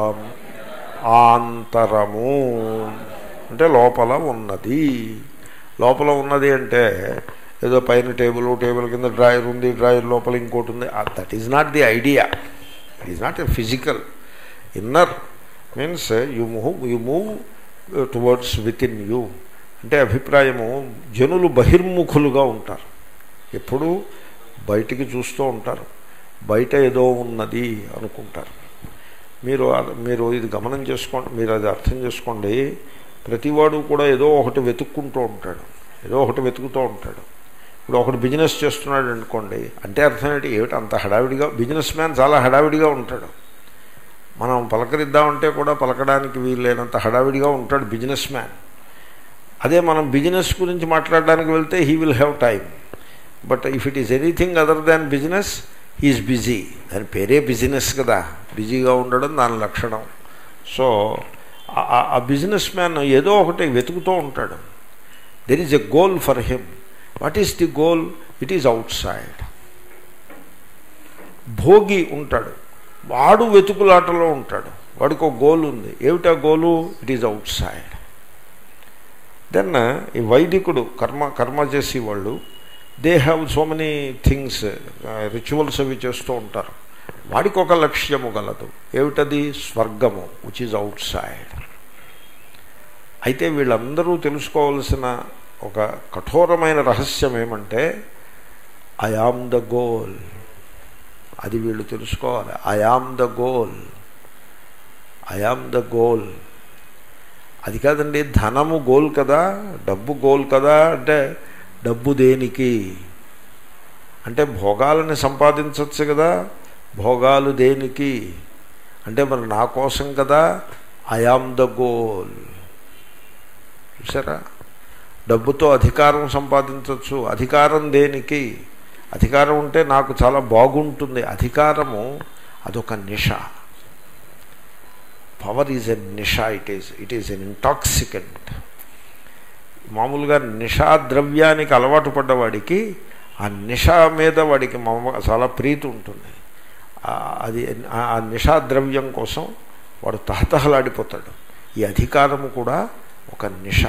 ఆంతరము అంటే లోపల ఉన్నది లోపల ఉన్నది అంటే ఏదో పైన టేబుల్ టేబుల్ కింద డ్రాయర్ ఉంది డ్రాయర్ లోపల ఇంకోటి ఉంది that is not the idea it is not a physical inner means you move you move towards within you అంటే అభిప్రాయము జనులు బహిర్ముఖులుగా ఉంటారు ఎప్పుడూ బయటికి చూస్తూ ఉంటారు బయట ఏదో ఉన్నది అనుకుంటారు మీరు మీరు ఇది గమనం చేసుకోండి మీరు అది అర్థం చేసుకోండి ప్రతివాడు కూడా ఏదో ఒకటి వెతుక్కుంటూ ఉంటాడు ఏదో ఒకటి వెతుకుతూ ఉంటాడు ఇప్పుడు ఒకటి బిజినెస్ చేస్తున్నాడు అనుకోండి అంటే అర్థం ఏంటి ఏమిటి అంత హడావిడిగా బిజినెస్ మ్యాన్ చాలా హడావిడిగా ఉంటాడు మనం పలకరిద్దామంటే కూడా పలకడానికి వీల్లేనంత హడావిడిగా ఉంటాడు బిజినెస్ మ్యాన్ అదే మనం బిజినెస్ గురించి మాట్లాడడానికి వెళ్తే he will have time but if it is anything other than business he's busy దాని పేరే బిజినెస్ కదా బిజీగా ఉండడం దాని లక్షణం సో ఆ బిజినెస్ మ్యాన్ ఏదో ఒకటి వెతుకుతూ ఉంటాడు there is a goal for him what is the goal it is outside భోగి ఉంటాడు వాడు వెతుకులాటలో ఉంటాడు వాడికి ఒక గోల్ ఉంది ఏమిటా goal it is outside then ఈ వైదికుడు కర్మ కర్మ చేసేవాళ్ళు they have so many things rituals అవి చేస్తూ ఉంటారు వాడికి ఒక లక్ష్యము గలదు ఏమిటది స్వర్గము విచ్ ఈజ్ అవుట్ సైడ్ అయితే వీళ్ళందరూ తెలుసుకోవలసిన ఒక కఠోరమైన రహస్యం ఏమంటే ఐ ఆమ్ ద గోల్ అది వీళ్ళు తెలుసుకోవాలి I am the goal I am the goal అది కాదండి ధనము గోల్ కదా డబ్బు గోల్ కదా అంటే డబ్బు దేనికి అంటే భోగాలని సంపాదించవచ్చు కదా భోగాలు దేనికి అంటే మరి నా కోసం కదా ఐ ఆమ్ ద గోల్ చూసారా డబ్బుతో అధికారం సంపాదించవచ్చు అధికారం దేనికి అధికారం ఉంటే నాకు చాలా బాగుంటుంది అధికారము అదొక నిష పవర్ ఈజ్ ఎ నిష it is it is an intoxicant మామూలుగా నిషా ద్రవ్యానికి అలవాటు పడ్డవాడికి ఆ నిష మీద వాడికి మామ చాలా ప్రీతి ఉంటుంది అది ఆ నిషా ద్రవ్యం కోసం వాడు తహతహలాడిపోతాడు ఈ అధికారము కూడా ఒక నిష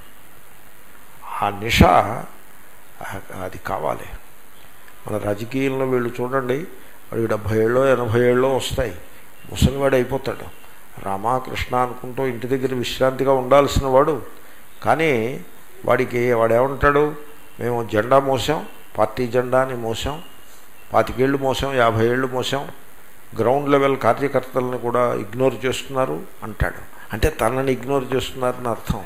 ఆ నిష అది కావాలి మన రాజకీయంలో వీళ్ళు చూడండి వాడికి డెబ్భై ఏళ్ళో ఎనభై ఏళ్ళో వస్తాయి ముసలివాడు అయిపోతాడు రామకృష్ణ అనుకుంటూ ఇంటి దగ్గర విశ్రాంతిగా ఉండాల్సిన వాడు కానీ వాడికి వాడు ఏమంటాడు మేము జెండా మోసాం పార్టీ జెండాని మోసాం పాతికేళ్ళు మోసాం యాభై ఏళ్ళు మోసాం గ్రౌండ్ లెవెల్ కార్యకర్తలను కూడా ఇగ్నోర్ చేస్తున్నారు అంటాడు అంటే తనని ఇగ్నోర్ చేస్తున్నారని అర్థం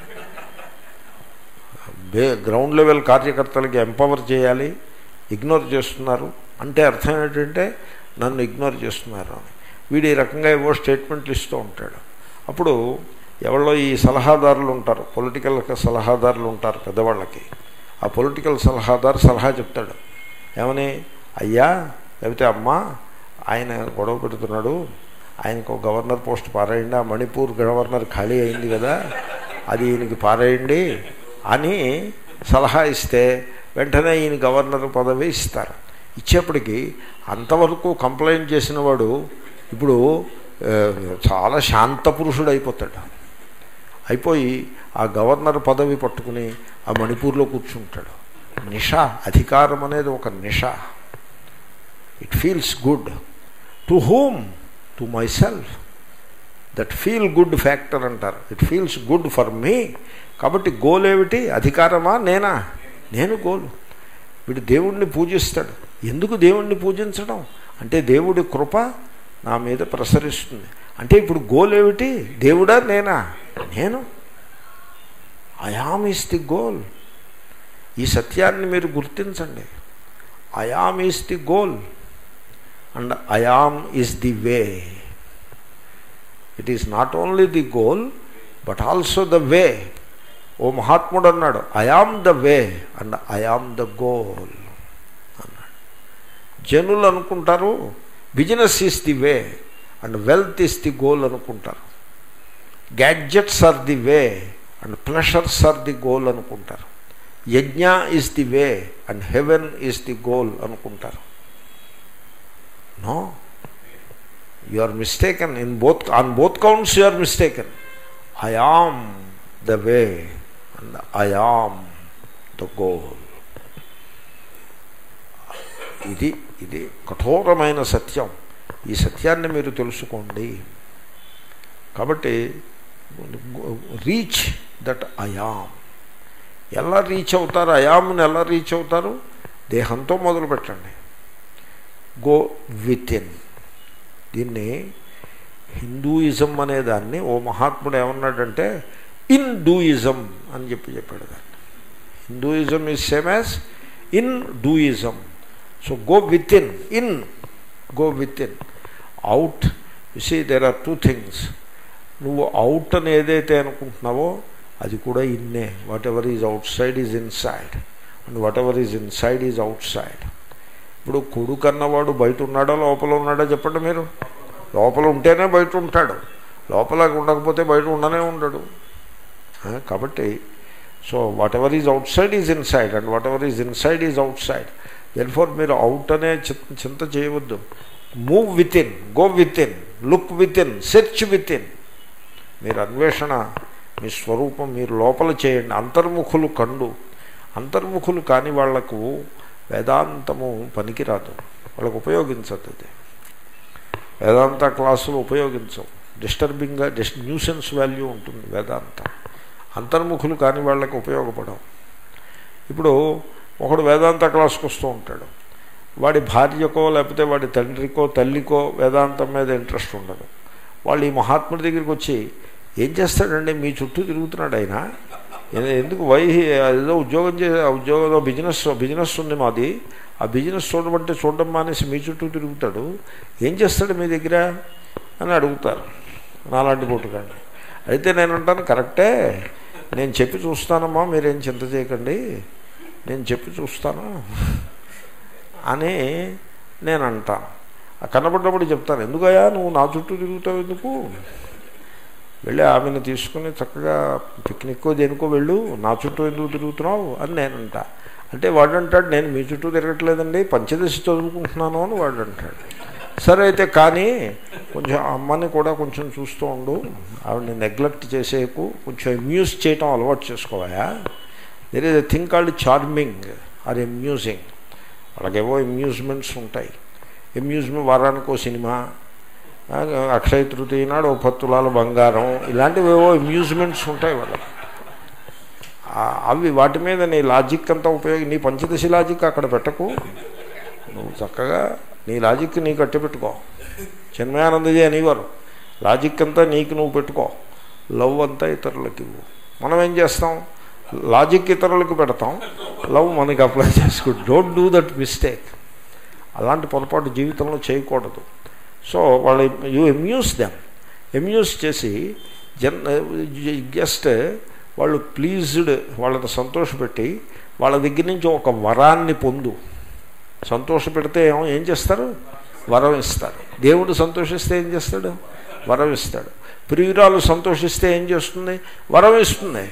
బే గ్రౌండ్ లెవెల్ కార్యకర్తలకి ఎంపవర్ చేయాలి ఇగ్నోర్ చేస్తున్నారు అంటే అర్థం ఏంటంటే నన్ను ఇగ్నోర్ చేస్తున్నారు అని వీడు ఈ రకంగా ఏవో స్టేట్మెంట్లు ఇస్తూ ఉంటాడు అప్పుడు ఎవరో ఈ సలహాదారులు ఉంటారు పొలిటికల్ సలహాదారులు ఉంటారు పెద్దవాళ్ళకి ఆ పొలిటికల్ సలహాదారు సలహా చెప్తాడు ఏమని అయ్యా లేకపోతే అమ్మా ఆయన గొడవ పెడుతున్నాడు ఆయనకు గవర్నర్ పోస్ట్ పారేయండి ఆ మణిపూర్ గవర్నర్ ఖాళీ అయింది కదా అది ఈయనకి పారేయండి అని సలహా ఇస్తే వెంటనే ఈయన గవర్నర్ పదవి ఇస్తారు ఇచ్చేప్పటికి అంతవరకు కంప్లైంట్ చేసిన వాడు ఇప్పుడు చాలా శాంత పురుషుడు అయిపోతాడు అయిపోయి ఆ గవర్నర్ పదవి పట్టుకుని ఆ మణిపూర్లో కూర్చుంటాడు నిష అధికారం అనేది ఒక నిష it feels good to whom to myself that feel good factor అంటారు it feels good for me కాబట్టి గోల్ ఏమిటి అధికారమా నేనా నేను గోలు వీడు దేవుణ్ణి పూజిస్తాడు ఎందుకు దేవుణ్ణి పూజించడం అంటే దేవుడి కృప నా మీద ప్రసరిస్తుంది అంటే ఇప్పుడు గోల్ ఏమిటి దేవుడా నేనా నేను అయామ్ ఈస్ ది గోల్ ఈ సత్యాన్ని మీరు గుర్తించండి I am is the goal and I am is the way it is not only the goal but also the way ఓ మహాత్ముడు అన్నాడు I am the way and I am the goal అన్నాడు జనులు అనుకుంటారు business is the way and wealth is the goal అనుకుంటారు gadgets are the way and pleasures are the goal అనుకుంటారు యజ్ఞ is the way and heaven is the goal అనుకుంటారు no you are mistaken in both on both counts you are mistaken I am the way and I am the goal ఇది ఇది కఠోరమైన సత్యం ఈ సత్యాన్ని మీరు తెలుసుకోండి కాబట్టి రీచ్ దట్ అయామ్ ఎలా రీచ్ అవుతారు అయామ్ని ఎలా రీచ్ అవుతారు దేహంతో మొదలు పెట్టండి గో విత్ ఇన్ దీన్ని హిందూయిజం అనే దాన్ని ఓ మహాత్ముడు ఏమన్నాడంటే ఇన్ డూయిజం అని చెప్పి చెప్పాడు దాన్ని Hinduism is same as in doism so go within in go within out you see there are two things నువ్వు అవుట్ అని ఏదైతే అనుకుంటున్నావో అది కూడా ఇన్నే whatever is outside is inside and whatever is inside is outside ఇప్పుడు కొడుకు అన్నవాడు బయట ఉన్నాడా లోపల ఉన్నాడా చెప్పండి మీరు లోపల ఉంటేనే బయట ఉంటాడు లోపల ఉండకపోతే బయట ఉండనే ఉండడు కాబట్టి so whatever is outside is inside and whatever is inside is outside therefore మీరు అవుట్ అనే చింత చేయవద్దు move within go within look within search within మీరు అన్వేషణ మీ స్వరూపం మీరు లోపల చేయండి అంతర్ముఖులు కండు అంతర్ముఖులు కాని వాళ్లకు వేదాంతము పనికిరాదు వాళ్ళకు ఉపయోగించదు అది వేదాంత క్లాసులు ఉపయోగించవు డిస్టర్బింగ్గా డిస్ న్యూసెన్స్ వాల్యూ ఉంటుంది వేదాంత అంతర్ముఖులు కాని వాళ్ళకి ఉపయోగపడవు ఇప్పుడు ఒకడు వేదాంత క్లాస్కి వస్తూ ఉంటాడు వాడి భార్యకో లేకపోతే వాడి తండ్రికో తల్లికో వేదాంతం మీద ఇంట్రెస్ట్ ఉండదు వాళ్ళు ఈ మహాత్ముడి దగ్గరికి వచ్చి ఏం చేస్తాడండి మీ చుట్టూ తిరుగుతున్నాడు ఆయన ఎందుకు వై ఏదో ఉద్యోగం చేసే ఉద్యోగం బిజినెస్ బిజినెస్ ఉంది మాది ఆ బిజినెస్ చూడమంటే చూడడం మానేసి మీ చుట్టూ తిరుగుతాడు ఏం చేస్తాడు మీ దగ్గర అని అడుగుతారు నాలాంటి పుట్టుకండి అయితే నేను అంటాను కరెక్టే నేను చెప్పి చూస్తానమ్మా మీరేం చింత చేయకండి నేను చెప్పి చూస్తాను అని నేను అంటాను కనబడ్డప్పుడు చెప్తాను ఎందుకయ్యా నువ్వు నా చుట్టూ తిరుగుతావు ఎందుకు వెళ్ళి ఆమెను తీసుకుని చక్కగా పిక్నిక్ దేనికో వెళ్ళు నా చుట్టూ ఎందుకు తిరుగుతున్నావు అని నేను అంటా అంటే వాడు అంటాడు నేను మీ చుట్టూ తిరగట్లేదండి పంచదశ చదువుకుంటున్నాను అని వాడు అంటాడు సరే అయితే కానీ కొంచెం అమ్మని కూడా కొంచెం చూస్తూ ఉండు ఆవిడని నెగ్లెక్ట్ చేసేకు కొంచెం అమ్యూజ్ చేయటం అలవాటు చేసుకోవాయా there is a thing called charming or amusing వాళ్ళకేవో అమ్యూజ్మెంట్స్ ఉంటాయి అమ్యూజ్మెంట్ వారానికో సినిమా అక్షయ తృతీయ నాడు ఓ పత్తులాల బంగారం ఇలాంటివి ఏవో అమ్యూజ్మెంట్స్ ఉంటాయి వాళ్ళకి అవి వాటి మీద నీ లాజిక్ అంతా ఉపయోగం నీ పంచదశి లాజిక్ అక్కడ పెట్టకు నువ్వు చక్కగా నీ లాజిక్ నీ కట్టి పెట్టుకో చిన్మయానందజీ అనేవారు లాజిక్ అంతా నీకు నువ్వు పెట్టుకో లవ్ అంతా ఇతరులకి ఇవ్వు మనం ఏం చేస్తాం లాజిక్ ఇతరులకు పెడతాం లవ్ మనకి అప్లై చేసుకుంటాం డోంట్ డూ దట్ మిస్టేక్ అలాంటి పొరపాటు జీవితంలో చేయకూడదు సో వాళ్ళు యూ ఎమ్యూస్ దెమ్ ఎమ్యూస్ చేసి జన్ జస్ట్ వాళ్ళు ప్లీజ్డ్ వాళ్ళని సంతోషపెట్టి వాళ్ళ దగ్గర నుంచి ఒక వరాన్ని పొందు సంతోషపెడితే ఏమో ఏం చేస్తారు వరం ఇస్తారు దేవుడు సంతోషిస్తే ఏం చేస్తాడు వరం ఇస్తాడు ప్రియురాలు సంతోషిస్తే ఏం చేస్తుంది వరం ఇస్తుంది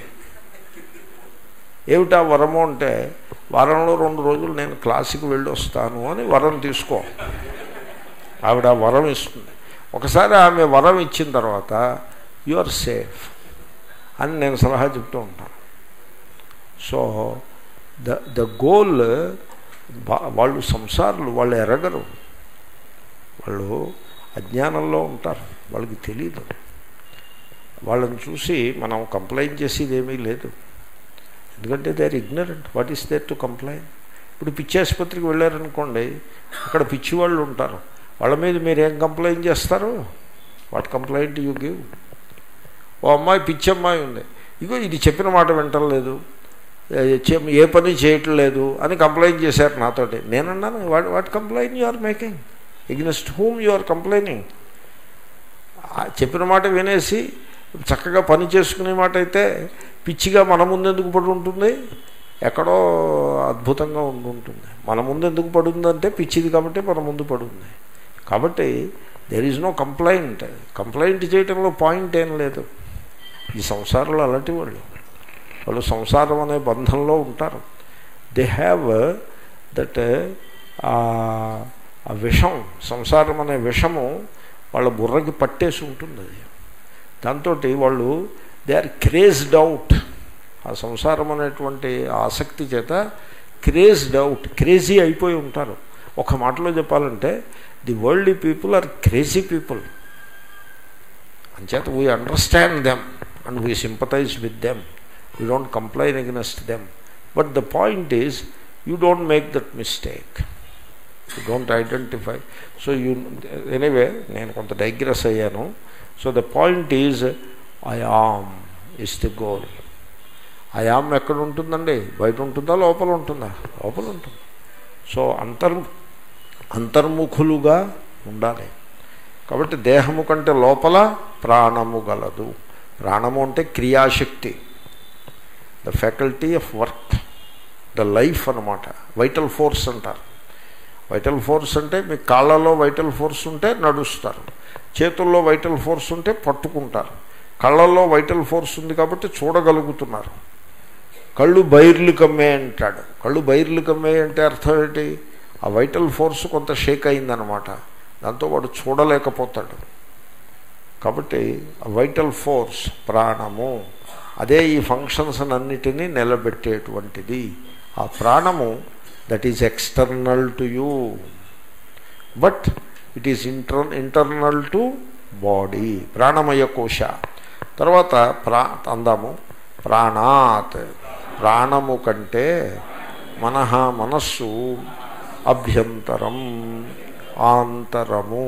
ఏమిటా వరము అంటే వారంలో రెండు రోజులు నేను క్లాసుకి వెళ్ళి వస్తాను అని వరం తీసుకో ఆవిడ వరం ఇస్తుంది ఒకసారి ఆమె వరం ఇచ్చిన తర్వాత యు ఆర్ సేఫ్ అని నేను సలహా చెప్తూ ఉంటాను సో ద ద గోల్ వాళ్ళు సంసారులు వాళ్ళు ఎరగరు వాళ్ళు అజ్ఞానంలో ఉంటారు వాళ్ళకి తెలియదు వాళ్ళని చూసి మనం కంప్లైంట్ చేసేది ఏమీ లేదు ఎందుకంటే they are ignorant what is there to complaint ఇప్పుడు పిచ్చి ఆసుపత్రికి వెళ్ళారనుకోండి అక్కడ పిచ్చి వాళ్ళు ఉంటారు వాళ్ళ మీద మీరు ఏం కంప్లైంట్ చేస్తారు వాట్ కంప్లైంట్ యూ గివ్ ఓ అమ్మాయి పిచ్చి అమ్మాయి ఉంది ఇగో ఇది చెప్పిన మాట వింటలేదు ఏ పని చేయట్లేదు అని కంప్లైంట్ చేశారు నాతోటి నేనన్నాను what what complaint you are making against whom you are complaining ఆ చెప్పిన మాట వినేసి చక్కగా పని చేసుకునే మాట అయితే పిచ్చిగా మన ముందు ఎందుకు పడి ఉంటుంది ఎక్కడో అద్భుతంగా ఉండి ఉంటుంది మన ముందు ఎందుకు పడుందంటే పిచ్చిది కాబట్టి మన ముందు పడుంది కాబట్టి there is no complaint complaint చేయటంలో పాయింట్ ఏం లేదు ఈ సంసారంలో అలాంటి వాళ్ళు వాళ్ళు సంసారం అనే బంధంలో ఉంటారు దే హ్యావ్ దట్ ఆ విషం సంసారం అనే విషము వాళ్ళ బుర్రకి పట్టేసి ఉంటుంది అది దాంతో వాళ్ళు దే ఆర్ క్రేజ్డ్ అవుట్ ఆ సంసారం అనేటువంటి ఆసక్తి చేత క్రేజ్డ్ అవుట్ క్రేజీ అయిపోయి ఉంటారు ఒక మాటలో చెప్పాలంటే the world people are crazy people అంచేత we understand them and we sympathize with them you don't complain against them but the point is you don't make that mistake you don't identify so you anyway నేను కొంత digress అయ్యాను so the point is I am is the goal I am ఎక్కడ ఉంటుందండి బయట ఉంటుందా లోపల ఉంటుందా లోపల ఉంటుంది సో అంతర్ అంతర్ముఖులుగా ఉండాలి కాబట్టి దేహము కంటే లోపల ప్రాణము గలదు ప్రాణము అంటే క్రియాశక్తి the faculty of work the life అనమాట వైటల్ ఫోర్స్ అంటారు వైటల్ ఫోర్స్ అంటే మీ కాళ్ళలో వైటల్ ఫోర్స్ ఉంటే నడుస్తారు చేతుల్లో వైటల్ ఫోర్స్ ఉంటే పట్టుకుంటారు కళ్ళల్లో వైటల్ ఫోర్స్ ఉంది కాబట్టి చూడగలుగుతున్నారు కళ్ళు బైర్లు కమ్మే అంటాడు కళ్ళు బైర్లు కమ్మే అంటే అర్థం ఏంటి ఆ వైటల్ ఫోర్స్ కొంత షేక్ అయిందనమాట దాంతో వాడు చూడలేకపోతాడు కాబట్టి ఆ వైటల్ ఫోర్స్ ప్రాణము అదే ఈ ఫంక్షన్స్ అన్నిటినీ నిలబెట్టేటువంటిది ఆ ప్రాణము that is external to you but it is inter internal to body ప్రాణమయ కోశ తర్వాత ప్రా అందాము ప్రాణాత్ ప్రాణము కంటే మనహ మనస్సు అభ్యంతరం ఆంతరము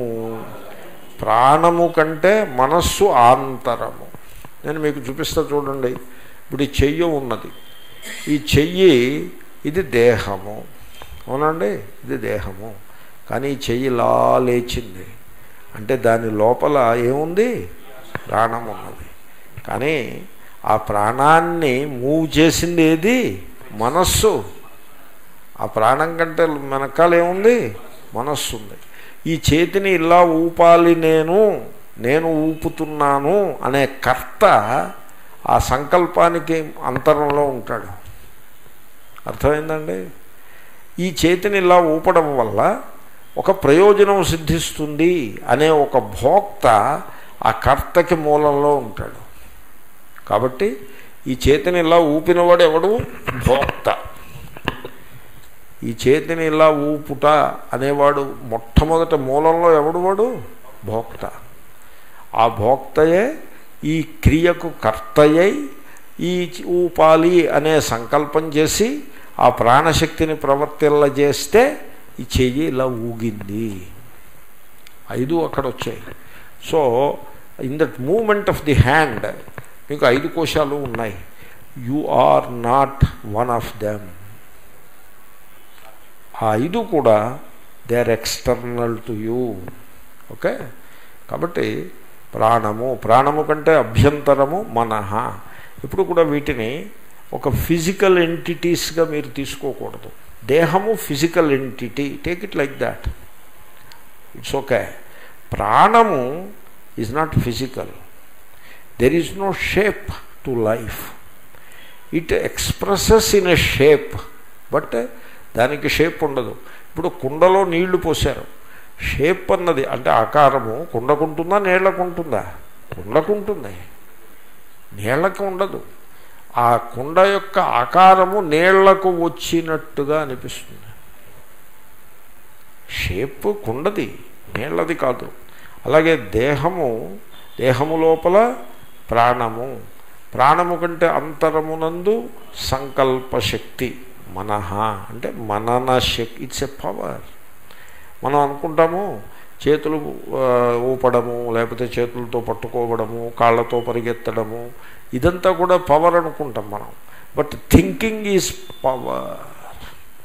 ప్రాణము కంటే మనస్సు ఆంతరము నేను మీకు చూపిస్తా చూడండి ఇప్పుడు ఈ చెయ్యి ఉన్నది ఈ చెయ్యి ఇది దేహము అవునండి ఇది దేహము కానీ ఈ చెయ్యి ఇలా లేచింది అంటే దాని లోపల ఏముంది ప్రాణం ఉన్నది కానీ ఆ ప్రాణాన్ని మూవ్ చేసింది ఏది మనస్సు ఆ ప్రాణం కంటే వెనకాల ఏముంది మనస్సు ఉంది ఈ చేతిని ఇలా ఊపాలి నేను నేను ఊపుతున్నాను అనే కర్త ఆ సంకల్పానికి అంతరంలో ఉంటాడు అర్థమైందండి ఈ చేతిని ఇలా ఊపడం వల్ల ఒక ప్రయోజనం సిద్ధిస్తుంది అనే ఒక భోక్త ఆ కర్తకి మూలంలో ఉంటాడు కాబట్టి ఈ చేతిని ఇలా ఊపినవాడు ఎవడు భోక్త ఈ చేతిని ఇలా ఊపుట అనేవాడు మొట్టమొదట మూలంలో ఎవడు వాడు భోక్త ఆ భోక్తయే ఈ క్రియకు కర్తయ్యై ఈ ఊపాలి అనే సంకల్పం చేసి ఆ ప్రాణశక్తిని ప్రవర్తిల్లజేస్తే ఈ చెయ్యి ఇలా ఊగింది ఐదు అక్కడ వచ్చాయి so in that moment of the hand మీకు ఐదు కోశాలు ఉన్నాయి you are not one of them ఆ ఐదు కూడా they are external to you okay కాబట్టి ప్రాణము ప్రాణము కంటే అభ్యంతరము మనహ ఇప్పుడు కూడా వీటిని ఒక ఫిజికల్ ఎంటిటీస్గా మీరు తీసుకోకూడదు దేహము physical entity take it like that it's okay ప్రాణము is not physical there is no shape to life it expresses in a shape but దానికి షేప్ ఉండదు ఇప్పుడు కుండలో నీళ్లు పోసారు షేప్ అన్నది అంటే ఆకారము కుండకుంటుందా నీళ్లకుంటుందా కుండకుంటుంది నీళ్లకు ఉండదు ఆ కుండ యొక్క ఆకారము నీళ్లకు వచ్చినట్టుగా అనిపిస్తుంది షేప్ కుండది నీళ్ళది కాదు అలాగే దేహము దేహము లోపల ప్రాణము ప్రాణము కంటే అంతరమునందు సంకల్పశక్తి మనహ అంటే మనన శక్తి ఇట్స్ ఎ పవర్ మనం అనుకుంటాము చేతులు ఊపడము లేకపోతే చేతులతో పట్టుకోవడము కాళ్ళతో పరిగెత్తడము ఇదంతా కూడా పవర్ అనుకుంటాం మనం but thinking is power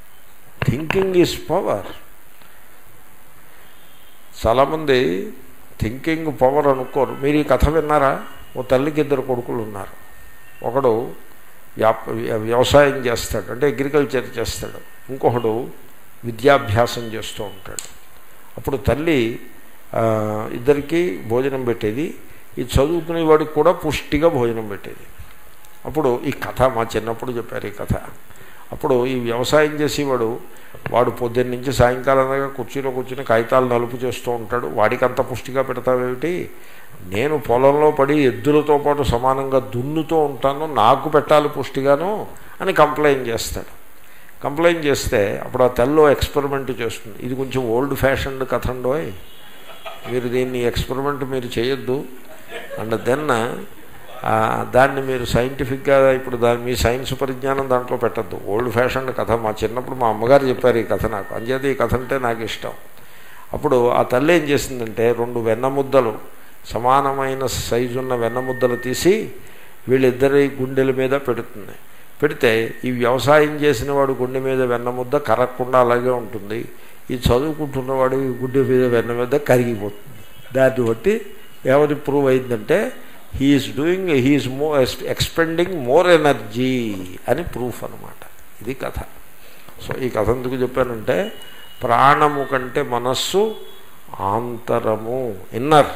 thinking is power చాలామంది థింకింగ్ పవర్ అనుకోరు మీరు ఈ కథ విన్నారా ఓ తల్లికి ఇద్దరు కొడుకులు ఉన్నారు ఒకడు వ్యాప వ్యవసాయం చేస్తాడు అంటే అగ్రికల్చర్ చేస్తాడు ఇంకొకడు విద్యాభ్యాసం చేస్తూ ఉంటాడు అప్పుడు తల్లి ఆ, ఇద్దరికి భోజనం పెట్టేది ఈ చదువుకునే వాడికి కూడా పుష్టిగా భోజనం పెట్టేది అప్పుడు ఈ కథ మా చిన్నప్పుడు చెప్పారు ఈ కథ అప్పుడు ఈ వ్యవసాయం చేసేవాడు వాడు పొద్దున్న నుంచి సాయంకాలం దాకా కుర్చీలో కూర్చుని కాగితాలు నలుపు చేస్తూ ఉంటాడు వాడికి అంత పుష్టిగా పెడతావేమిటి నేను పొలంలో పడి ఎద్దులతో పాటు సమానంగా దున్నుతూ ఉంటాను నాకు పెట్టాలి పుష్టిగాను అని కంప్లైంట్ చేస్తాడు కంప్లైంట్ చేస్తే అప్పుడు ఆ తెల్లో ఎక్స్పెరిమెంట్ చేస్తుంది ఇది కొంచెం ఓల్డ్ ఫ్యాషన్డ్ కథ అండోయ్ మీరు దీన్ని ఎక్స్పెరిమెంట్ మీరు చేయొద్దు అండ్ దెన్ దాన్ని మీరు సైంటిఫిక్గా ఇప్పుడు దాని మీ సైన్స్ పరిజ్ఞానం దాంట్లో పెట్టద్దు ఓల్డ్ ఫ్యాషన్ కథ మా చిన్నప్పుడు మా అమ్మగారు చెప్పారు ఈ కథ నాకు అంచేత ఈ కథ అంటే నాకు ఇష్టం అప్పుడు ఆ తల్లి ఏం చేసిందంటే రెండు వెన్న ముద్దలు సమానమైన సైజు ఉన్న వెన్న ముద్దలు తీసి వీళ్ళిద్దరి గుండెల మీద పెడుతుంది పెడితే ఈ వ్యవసాయం చేసిన వాడు గుండె మీద వెన్న ముద్ద కరగకుండా అలాగే ఉంటుంది ఈ చదువుకుంటున్నవాడు ఈ గుండె మీద వెన్న మీద కరిగిపోతుంది దాన్ని బట్టి ఏమని ప్రూవ్ అయిందంటే he's doing he's more expending more energy అని ప్రూఫ్ అనమాట ఇది కథ సో ఈ కథ ఎందుకు చెప్పానంటే ప్రాణము కంటే మనస్సు ఆంతరము inner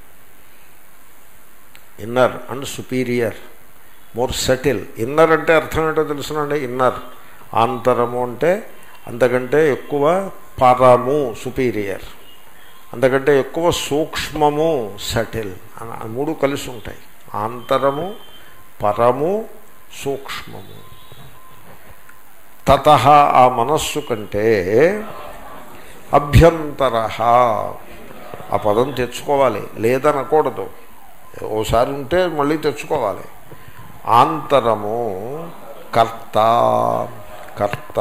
inner and superior more subtle inner అంటే అర్థం ఏంటో తెలుసునండి ఇన్నర్ ఆంతరము అంటే అంతకంటే ఎక్కువ పరము సుపీరియర్ అంతకంటే ఎక్కువ సూక్ష్మము సటిల్ ఆ మూడు కలిసి ఉంటాయి ఆంతరము పరము సూక్ష్మము తత ఆ మనస్సు కంటే అభ్యంతర ఆ పదం తెచ్చుకోవాలి లేదనకూడదు ఓసారి ఉంటే మళ్ళీ తెచ్చుకోవాలి ఆంతరము కర్త కర్త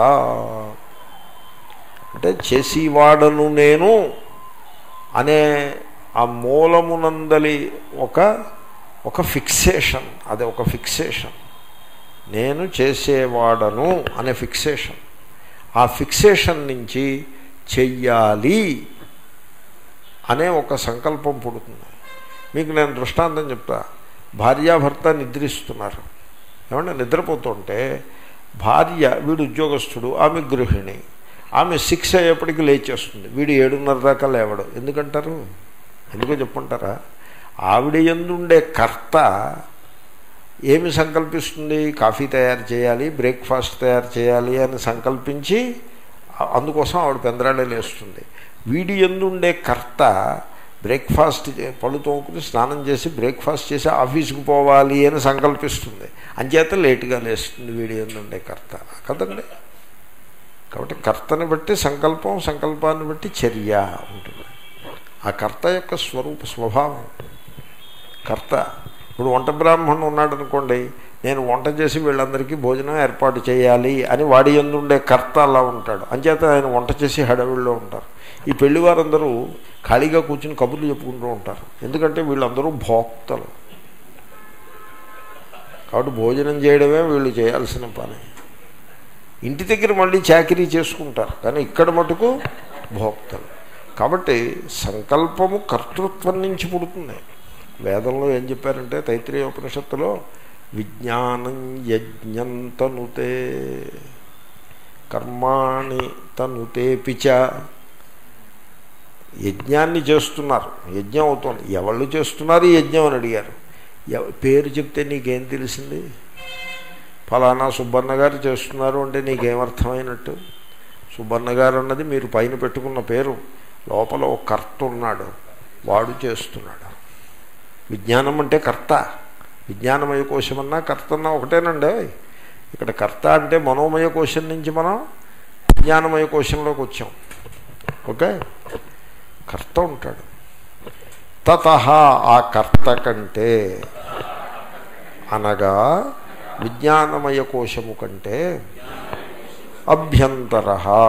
అంటే చేసేవాడను నేను అనే ఆ మూలమునందలి ఒక ఒక ఫిక్సేషన్ అదే ఒక ఫిక్సేషన్ నేను చేసేవాడను అనే ఫిక్సేషన్ ఆ ఫిక్సేషన్ నుంచి చెయ్యాలి అనే ఒక సంకల్పం పుడుతుంది మీకు నేను దృష్టాంతం చెప్తా భార్యాభర్త నిద్రిస్తున్నారు ఏమంటే నిద్రపోతుంటే భార్య వీడు ఉద్యోగస్తుడు ఆమె గృహిణి ఆమె సిక్స్ అయ్యేప్పటికి లేచేస్తుంది వీడు ఏడున్నర దాకా లేవడు ఎందుకంటారు ఎందుకో చెప్పుంటారా ఆవిడ ఎందుండే కర్త ఏమి సంకల్పిస్తుంది కాఫీ తయారు చేయాలి బ్రేక్ఫాస్ట్ తయారు చేయాలి అని సంకల్పించి అందుకోసం ఆవిడ పెందరాడే లేస్తుంది వీడి ఎందుండే కర్త బ్రేక్ఫాస్ట్ పళ్ళు తోముకుని స్నానం చేసి బ్రేక్ఫాస్ట్ చేసి ఆఫీస్కి పోవాలి అని సంకల్పిస్తుంది అంచేత లేటుగా లేస్తుంది వీడి ఎందుండే కర్త కదండి కాబట్టి కర్తని బట్టి సంకల్పం సంకల్పాన్ని బట్టి చర్య ఉంటుంది ఆ కర్త యొక్క స్వరూప స్వభావం కర్త ఇప్పుడు వంట బ్రాహ్మణుడు ఉన్నాడు అనుకోండి నేను వంట చేసి వీళ్ళందరికీ భోజనం ఏర్పాటు చేయాలి అని వాడి ఎందుండే కర్త అలా ఉంటాడు అంచేత ఆయన వంట చేసి హడవిల్లో ఉంటారు ఈ పెళ్లి వారందరూ ఖాళీగా కూర్చుని కబుర్లు చెప్పుకుంటూ ఉంటారు ఎందుకంటే వీళ్ళందరూ భోక్తలు కాబట్టి భోజనం చేయడమే వీళ్ళు చేయాల్సిన పని ఇంటి దగ్గర మళ్ళీ చాకరీ చేసుకుంటారు కానీ ఇక్కడ మటుకు భోక్తలు కాబట్టి సంకల్పము కర్తృత్వం నుంచి పుడుతుంది వేదంలో ఏం చెప్పారంటే తైత్రీయ ఉపనిషత్తులో విజ్ఞానం యజ్ఞం తనుతే కర్మాణి తనుతే పిచ యజ్ఞాన్ని చేస్తున్నారు యజ్ఞం అవుతుంది ఎవళ్ళు చేస్తున్నారు ఈ యజ్ఞం అని అడిగారు పేరు చెప్తే నీకేం తెలిసింది ఫలానా సుబ్బన్న గారు చేస్తున్నారు అంటే నీకేమర్థమైనట్టు సుబ్బన్న గారు అన్నది మీరు పైన పెట్టుకున్న పేరు లోపల ఒక కర్త ఉన్నాడు వాడు చేస్తున్నాడు విజ్ఞానం అంటే కర్త విజ్ఞానమయ కోశమన్నా కర్తన్నా ఒకటేనండి ఇక్కడ కర్త అంటే మనోమయ కోశం నుంచి మనం విజ్ఞానమయ కోశంలోకి వచ్చాం ఓకే కర్త ఉంటాడు తత ఆ కర్త కంటే అనగా విజ్ఞానమయ కోశము కంటే అభ్యంతర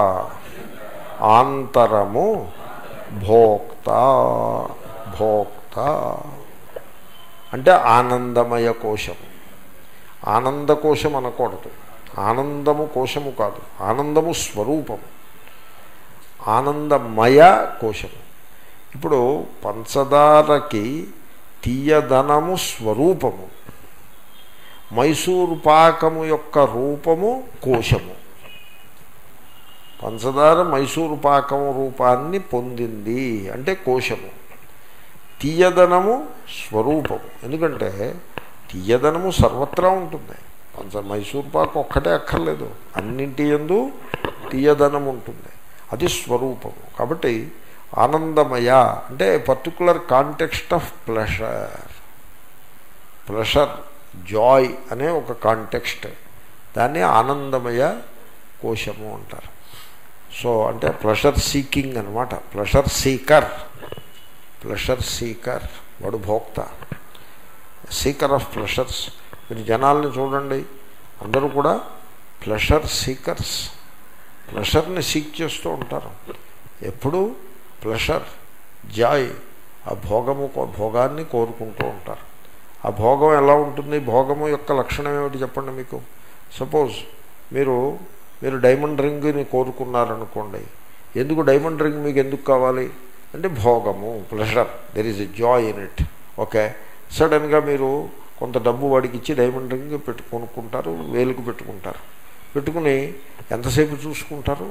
ఆంతరము భోక్త భోక్త అంటే ఆనందమయ కోశము ఆనందకోశం అనకూడదు ఆనందము కోశము కాదు ఆనందము స్వరూపము ఆనందమయ కోశము ఇప్పుడు పంచదారకి తీయదనము స్వరూపము మైసూరు పాకము యొక్క రూపము కోశము పంచదార మైసూరు పాకము రూపాన్ని పొందింది అంటే కోశము తీయదనము స్వరూపము ఎందుకంటే తీయదనము సర్వత్రా ఉంటుంది పంచ మైసూరు పాకం ఒక్కటే అక్కర్లేదు అన్నింటి ఎందు తీయదనం ఉంటుంది అది స్వరూపము కాబట్టి ఆనందమయ అంటే particular context of pleasure pleasure joy అనే ఒక కాంటెక్స్ట్ దాన్ని ఆనందమయ కోశము అంటారు సో అంటే ప్లెషర్ సీకింగ్ అనమాట ప్లెషర్ సీకర్ ప్లెషర్ సీకర్ వాడు భోక్త సీకర్ ఆఫ్ ప్లెషర్స్ మీరు జనాల్ని చూడండి అందరూ కూడా ప్లెషర్ సీకర్స్ ప్లెషర్ని సీక్ చేస్తూ ఉంటారు ఎప్పుడు ప్లెషర్ జాయ్ ఆ భోగము భోగాన్ని కోరుకుంటూ ఉంటారు ఆ భోగం ఎలా ఉంటుంది భోగము యొక్క లక్షణం ఏమిటి చెప్పండి మీకు సపోజ్ మీరు మీరు డైమండ్ రింగ్ని కోరుకున్నారనుకోండి ఎందుకు డైమండ్ రింగ్ మీకు ఎందుకు కావాలి అంటే భోగము pleasure there is a joy in it okay సడన్గా మీరు కొంత డబ్బు వాడికి ఇచ్చి డైమండ్ రింగ్ పెట్టు కొనుక్కుంటారు వేలుకు పెట్టుకుంటారు పెట్టుకుని ఎంతసేపు చూసుకుంటారు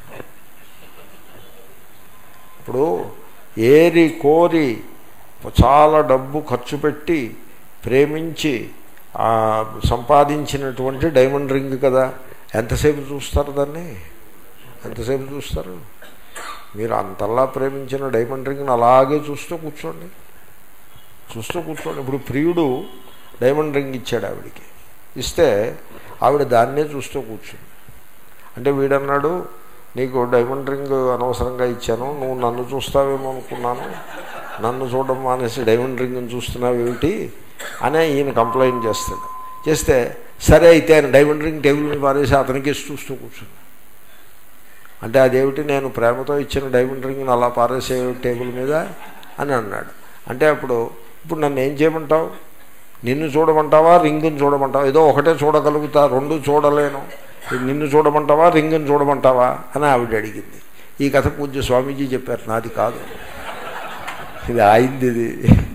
ఇప్పుడు ఏరి కోరి చాలా డబ్బు ఖర్చు పెట్టి ప్రేమించి సంపాదించినటువంటి డైమండ్ రింగ్ కదా ఎంతసేపు చూస్తారు దాన్ని ఎంతసేపు చూస్తారు మీరు అంతలా ప్రేమించిన డైమండ్ రింగ్ని అలాగే చూస్తూ కూర్చోండి చూస్తూ కూర్చోండి ఇప్పుడు ప్రియుడు డైమండ్ రింగ్ ఇచ్చాడు ఆవిడికి ఇస్తే ఆవిడ దాన్నే చూస్తూ కూర్చుంది అంటే వీడన్నాడు నీకు డైమండ్ రింగ్ అనవసరంగా ఇచ్చాను నువ్వు నన్ను చూస్తావేమో అనుకున్నాను నన్ను చూడడం మానేసి డైమండ్ రింగ్ని చూస్తున్నావు ఏమిటి అని ఈయన కంప్లైంట్ చేస్తాడు చేస్తే సరే అయితే ఆయన డైమండ్ రింగ్ టేబుల్ మీద పారేసి అతనికి చూస్తూ కూర్చుంది అంటే అదేమిటి నేను ప్రేమతో ఇచ్చిన డైమండ్ రింగ్ని అలా పారేసే టేబుల్ మీద అని అన్నాడు అంటే అప్పుడు ఇప్పుడు నన్ను ఏం చేయమంటావు నిన్ను చూడమంటావా రింగుని చూడమంటావా ఏదో ఒకటే చూడగలుగుతా రెండు చూడలేను నిన్ను చూడమంటావా రింగుని చూడమంటావా అని ఆవిడ అడిగింది ఈ కథ పూజ్య స్వామీజీ చెప్పారు నాది కాదు ఇది ఆయింది ఇది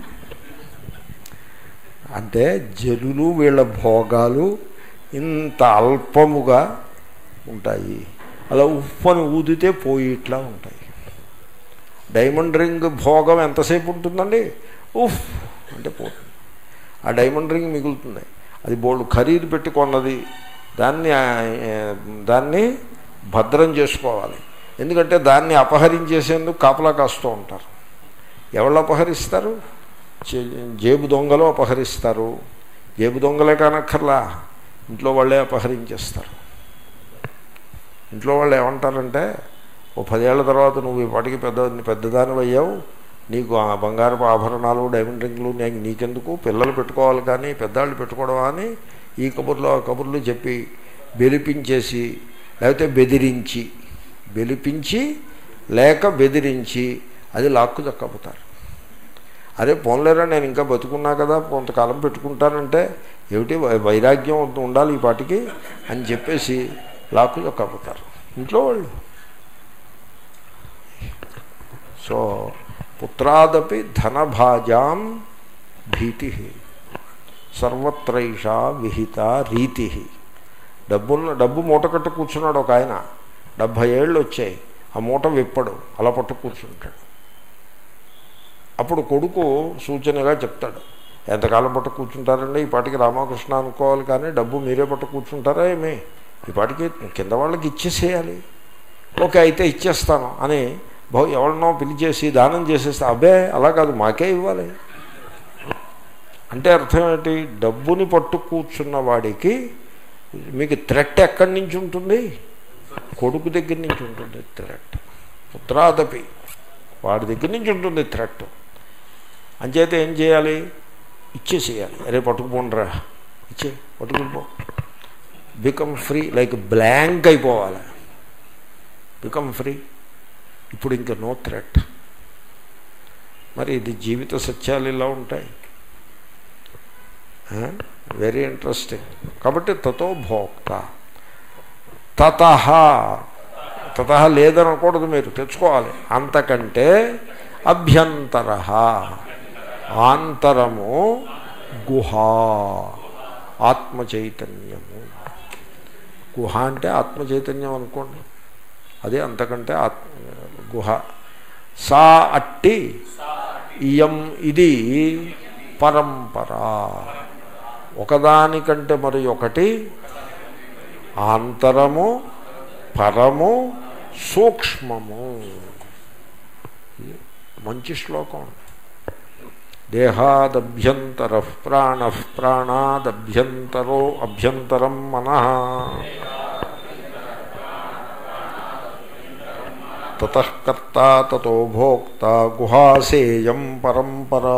అంటే జనులు వీళ్ళ భోగాలు ఇంత అల్పముగా ఉంటాయి అలా ఉప్పని ఊదితే పోయి ఇట్లా ఉంటాయి డైమండ్ రింగ్ భోగం ఎంతసేపు ఉంటుందండి ఉఫ్ అంటే పోతుంది ఆ డైమండ్ రింగ్ మిగులుతుంది అది బోల్డ్ ఖరీదు పెట్టి కొన్నది దాన్ని దాన్ని భద్రం చేసుకోవాలి ఎందుకంటే దాన్ని అపహరించేసేందుకు కాపలా కాస్తూ ఉంటారు ఎవరు అపహరిస్తారు జేబు దొంగలు అపహరిస్తారు జేబు దొంగలే కానక్కర్లా ఇంట్లో వాళ్ళే అపహరించేస్తారు ఇంట్లో వాళ్ళు ఏమంటారంటే ఓ పదేళ్ల తర్వాత నువ్వు ఈ పాటికి పెద్ద పెద్దదాని అయ్యావు నీకు ఆ బంగారపు ఆభరణాలు డైమండ్ రింగ్లు నీకెందుకు పిల్లలు పెట్టుకోవాలి కానీ పెద్దవాళ్ళు పెట్టుకోవడం అని ఈ కబుర్లు ఆ కబుర్లు చెప్పి బెలిపించేసి లేకపోతే బెదిరించి బెలిపించి లేక బెదిరించి అది లాక్కు దక్కపోతారు అరే పోన్లేరా నేను ఇంకా బతుకున్నా కదా కొంతకాలం పెట్టుకుంటానంటే ఏమిటి వైరాగ్యం ఉండాలి ఈ పాటికి అని చెప్పేసి లాక్కు దక్కపోతారు ఇంట్లో వాళ్ళు సో పుత్రాదపి ధనభాజాం భీతి సర్వత్రైషా విహిత రీతి డబ్బున్న డబ్బు మూట కట్టు కూర్చున్నాడు ఒక ఆయన డెబ్భై ఏళ్ళు వచ్చాయి ఆ మూట విప్పడు అలా పట్టు కూర్చుంటాడు అప్పుడు కొడుకు సూచనగా చెప్తాడు ఎంతకాలం పట్టు కూర్చుంటారండి ఈ పాటికి రామకృష్ణ అనుకోవాలి కానీ డబ్బు మీరే పట్టు కూర్చుంటారా ఏమి ఈ పాటికి కింద వాళ్ళకి ఇచ్చేసేయాలి ఓకే అయితే ఇచ్చేస్తాను అని బహు ఎవరినో పిలిచేసి దానం చేసేస్తే అబ్బే అలా కాదు మాకే ఇవ్వాలి అంటే అర్థం ఏంటి డబ్బుని పట్టు కూర్చున్న వాడికి మీకు థ్రెట్ ఎక్కడి నుంచి ఉంటుంది కొడుకు దగ్గర నుంచి ఉంటుంది థ్రెట్ పుత్రాదపి వాడి దగ్గర నుంచి ఉంటుంది థ్రెట్ అంచేత ఏం చేయాలి ఇచ్చేసేయాలి అరే పట్టుకుపోండిరా ఇచ్చే పట్టుకుపో బికమ్ ఫ్రీ లైక్ బ్లాంక్ అయిపోవాలి బికమ్ ఫ్రీ ఇప్పుడు ఇంకా నో థ్రెట్ మరి ఇది జీవిత సత్యాలు ఇలా ఉంటాయి వెరీ ఇంట్రెస్టింగ్ కాబట్టి తతో భోక్త తత తత లేదనకూడదు మీరు తెచ్చుకోవాలి అంతకంటే అభ్యంతర ఆంతరము గుహ ఆత్మ చైతన్యము గుహ అంటే ఆత్మ చైతన్యం అనుకోండి అదే అంతకంటే ఆత్మ గుహ సా అట్టి ఇయం ఇది పరంపర ఒకదానికంటే మరి ఒకటి ఆంతరము పరము సూక్ష్మము ఇది మంచి శ్లోకం దేహాదభ్యంతర ప్రాణ ప్రాణాదభ్యంతరో అభ్యంతరం మన తతకర్త తో భోక్త గుహాసేయం పరంపరా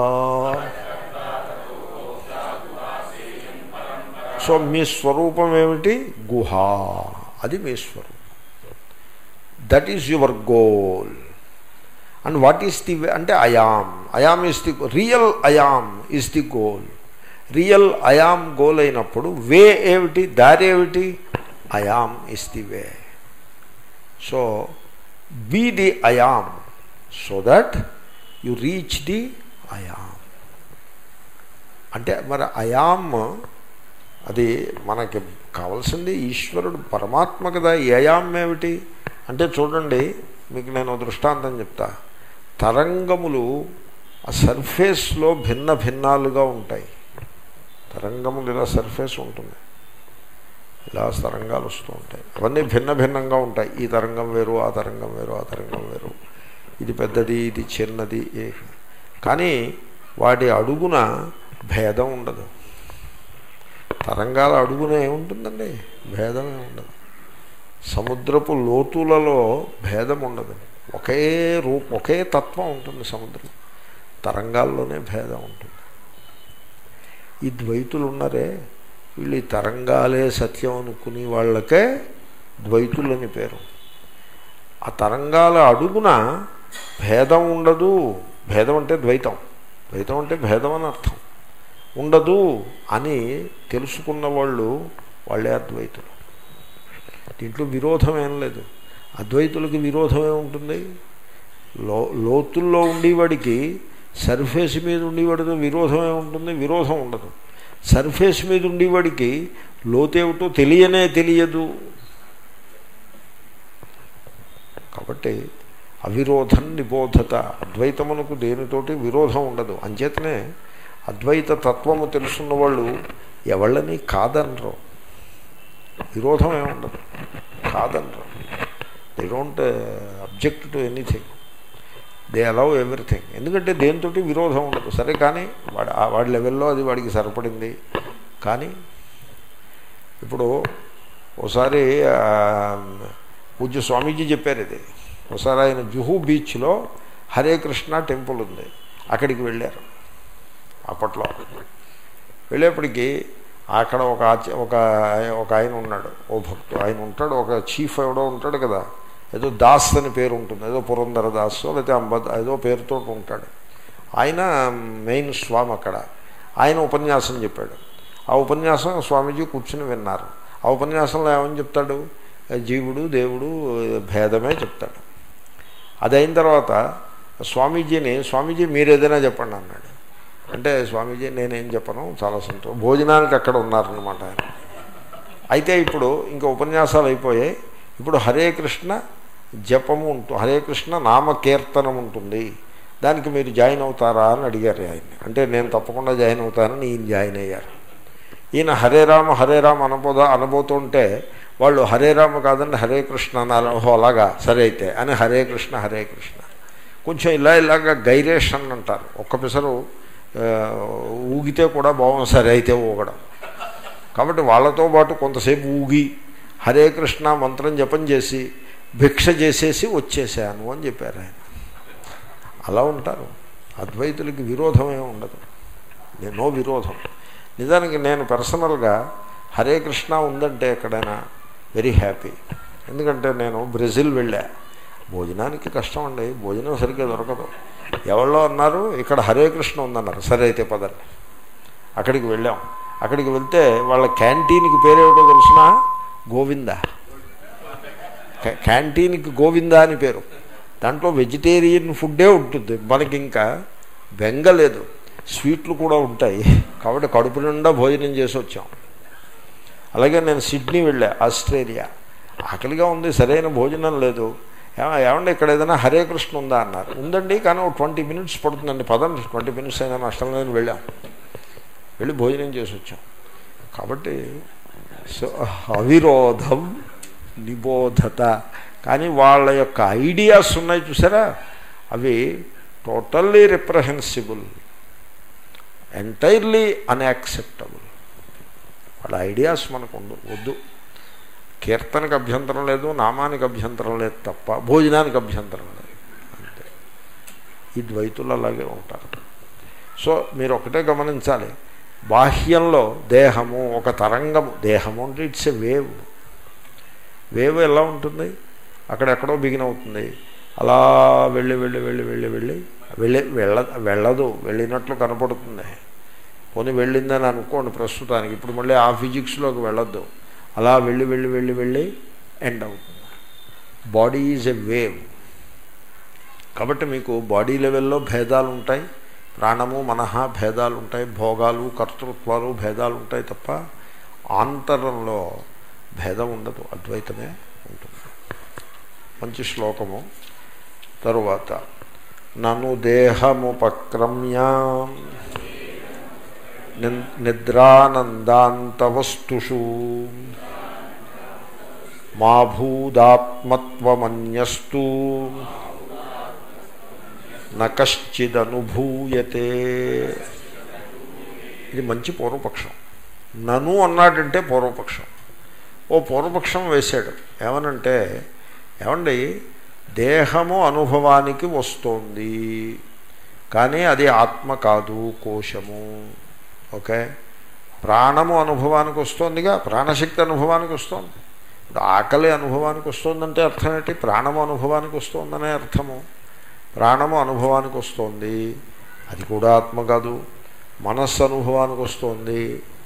సో మీ స్వరూపం ఏమిటి గుహ అది మీ స్వరూపం that is your goal and what is the అంటే I am I am is the real I am is the goal real I am goal అయినప్పుడు వే ఏమిటి దారి ఏమిటి I am is the way so be the I am so that you reach the I am అంటే మరి I'm అది మనకి కావాల్సింది ఈశ్వరుడు పరమాత్మ కదా ఈ అయామ్ ఏమిటి అంటే చూడండి మీకు నేను దృష్టాంతం చెప్తా తరంగములు ఆ సర్ఫేస్లో భిన్న భిన్నాలుగా ఉంటాయి తరంగములు ఇలా సర్ఫేస్ ఉంటుంది ఇలా తరంగాలు వస్తూ ఉంటాయి అవన్నీ భిన్న భిన్నంగా ఉంటాయి ఈ తరంగం వేరు ఆ తరంగం వేరు ఆ తరంగం వేరు ఇది పెద్దది ఇది చిన్నది కానీ వాటి అడుగున భేదం ఉండదు తరంగాల అడుగున ఏముంటుందండి భేదమే ఉండదు సముద్రపు లోతులలో భేదం ఉండదు ఒకే రూప ఒకే తత్వం ఉంటుంది సముద్రం తరంగాల్లోనే భేదం ఉంటుంది ఈ ద్వైతులు ఉన్నారే వీళ్ళు ఈ తరంగాలే సత్యం అనుకుని వాళ్ళకే ద్వైతులని పేరు ఆ తరంగాల అడుగున భేదం ఉండదు భేదం అంటే ద్వైతం ద్వైతం అంటే భేదం అని అర్థం ఉండదు అని తెలుసుకున్న వాళ్ళు వాళ్ళే అద్వైతులు దీంట్లో విరోధం ఏం లేదు అద్వైతులకి విరోధం ఏముంటుంది లో లోతుల్లో ఉండేవాడికి సర్ఫేస్ మీద ఉండేవాడితో విరోధం ఏముంటుంది విరోధం ఉండదు సర్ఫేస్ మీద ఉండేవాడికి లోతేమిటో తెలియనే తెలియదు కాబట్టి అవిరోధం నిబోధత అద్వైతమునకు దేనితోటి విరోధం ఉండదు అంచేతనే అద్వైత తత్వము తెలుసున్న వాళ్ళు ఎవళ్ళని కాదనరు విరోధం ఏముండదు కాదనరు they don't object to anything they allow everything ఎందుకంటే దేనితోటి విరోధం ఉండదు సరే కానీ వాడి వాడి లెవెల్లో అది వాడికి సరిపడింది కానీ ఇప్పుడు ఒకసారి పూజ్య స్వామీజీ చెప్పారు ఇది ఒకసారి ఆయన జుహూ బీచ్లో హరే కృష్ణ టెంపుల్ ఉంది అక్కడికి వెళ్ళారు అప్పట్లో వెళ్ళేప్పటికీ అక్కడ ఒక ఒక ఒక ఆయన ఉన్నాడు ఓ భక్తు ఆయన ఉంటాడు ఒక చీఫ్ ఎవడో ఉంటాడు కదా ఏదో దాస్ అని పేరు ఉంటుంది ఏదో పురంధర దాస్ లేకపోతే అంబ ఏదో పేరుతో ఉంటాడు ఆయన మెయిన్ స్వామి అక్కడ ఆయన ఉపన్యాసం చెప్పాడు ఆ ఉపన్యాసం స్వామీజీ కూర్చుని విన్నారు ఆ ఉపన్యాసంలో ఏమని చెప్తాడు జీవుడు దేవుడు భేదమే చెప్తాడు అదైన తర్వాత స్వామీజీని స్వామీజీ మీరు ఏదైనా చెప్పండి అన్నాడు అంటే స్వామీజీ నేనేం చెప్పను చాలా సంతోషం భోజనానికి అక్కడ ఉన్నారనమాట ఆయన అయితే ఇప్పుడు ఇంకా ఉపన్యాసాలు అయిపోయాయి ఇప్పుడు హరే కృష్ణ జపము ఉంటుంది హరే కృష్ణ నామకీర్తనం ఉంటుంది దానికి మీరు జాయిన్ అవుతారా అని అడిగారు ఆయన్ని అంటే నేను తప్పకుండా జాయిన్ అవుతానని ఈయన జాయిన్ అయ్యారు ఈయన హరే రామ హరే రామ అనబోదా అనబోతుంటే వాళ్ళు హరే రామ కాదండి హరే కృష్ణ అన్నారు ఓహో అలాగా సరే అయితే అని హరే కృష్ణ హరే కృష్ణ కొంచెం ఇలా ఇలాగా గైరేషన్ అంటారు ఒక్క పిసరు ఊగితే కూడా బాగుంది సరే అయితే ఊగడం కాబట్టి వాళ్ళతో పాటు కొంతసేపు ఊగి హరే కృష్ణ మంత్రం జపం చేసి భిక్ష చేసేసి వచ్చేసాను అని చెప్పారు ఆయన అలా ఉంటారు అద్వైతులకి విరోధమే ఉండదు నో విరోధం నిజానికి నేను పర్సనల్గా హరే కృష్ణ ఉందంటే ఎక్కడైనా వెరీ హ్యాపీ ఎందుకంటే నేను బ్రెజిల్ వెళ్ళా భోజనానికి కష్టం అండి భోజనం సరిగ్గా దొరకదు ఎవరో అన్నారు ఇక్కడ హరే కృష్ణ ఉందన్నారు సరే అయితే పదండి అక్కడికి వెళ్ళాం అక్కడికి వెళ్తే వాళ్ళ క్యాంటీన్కి పేరేమిటో తెలిసిన గోవింద క్యాంటీన్కి గోవింద అని పేరు దాంట్లో వెజిటేరియన్ ఫుడ్డే ఉంటుంది మనకి ఇంకా బెంగలేదు స్వీట్లు కూడా ఉంటాయి కాబట్టి కడుపు నిండా భోజనం చేసి వచ్చాం అలాగే నేను సిడ్నీ వెళ్ళా ఆస్ట్రేలియా ఆకలిగా ఉంది సరైన భోజనం లేదు ఏమ- ఏమండి ఇక్కడ ఏదైనా హరే కృష్ణ ఉందా అన్నారు ఉందండి కానీ ఒక ట్వంటీ మినిట్స్ పడుతుందండి పదండి ట్వంటీ మినిట్స్ అయినా నష్టం లేదని వెళ్ళాం వెళ్ళి భోజనం చేసి వచ్చాం కాబట్టి సో అవిరోధం నిబోధత కానీ వాళ్ళ యొక్క ఐడియాస్ ఉన్నాయి చూసారా అవి టోటల్లీ రిప్రహెన్సిబుల్ ఎంటైర్లీ అన్యాక్సెప్టబుల్ వాళ్ళ ఐడియాస్ మనకు ఉండు వద్దు కీర్తనకు అభ్యంతరం లేదు నామానికి అభ్యంతరం లేదు తప్ప భోజనానికి అభ్యంతరం లేదు అంతే ఈ ద్వైతులు అలాగే ఉంటారు సో మీరు ఒకటే గమనించాలి బాహ్యంలో దేహము ఒక తరంగము దేహము అంటే ఇట్స్ ఎ వేవ్ వేవ్ ఎలా ఉంటుంది అక్కడెక్కడో బిగిన్ అవుతుంది అలా వెళ్ళి వెళ్ళి వెళ్ళి వెళ్ళి వెళ్ళి వెళ్ళి వెళ్ళ వెళ్ళదు వెళ్ళినట్లు కనపడుతుంది పోనీ వెళ్ళిందని అనుకోండి ప్రస్తుతానికి ఇప్పుడు మళ్ళీ ఆ ఫిజిక్స్లోకి వెళ్ళొద్దు అలా వెళ్ళి వెళ్ళి వెళ్ళి వెళ్ళి ఎండ్ అవుతుంది బాడీ ఈజ్ ఎ వేవ్ కాబట్టి మీకు బాడీ లెవెల్లో భేదాలు ఉంటాయి ప్రాణము మనహ భేదాలు ఉంటాయి భోగాలు కర్తృత్వాలు భేదాలు ఉంటాయి తప్ప ఆంతరంలో భేదం ఉండదు అద్వైతమే ఉంటుంది మంచి శ్లోకము తరువాత నను దేహముపక్రమ్య నిద్రానందాంతవస్తుషు మా భూదాత్మత్వమన్యస్తు నకశ్చిదనుభూయతే ఇది మంచి పూర్వపక్షం నను అన్నాడంటే పూర్వపక్షం ఓ పూర్వపక్షం వేశాడు ఏమనంటే ఏమండి దేహము అనుభవానికి వస్తోంది కానీ అది ఆత్మ కాదు కోశము ఓకే ప్రాణము అనుభవానికి వస్తోందిగా ప్రాణశక్తి అనుభవానికి వస్తోంది ఇప్పుడు ఆకలి అనుభవానికి వస్తుందంటే అర్థం ఏంటి ప్రాణము అనుభవానికి వస్తోందనే అర్థము ప్రాణము అనుభవానికి వస్తోంది అది కూడా ఆత్మ కాదు మనస్సు అనుభవానికి వస్తోంది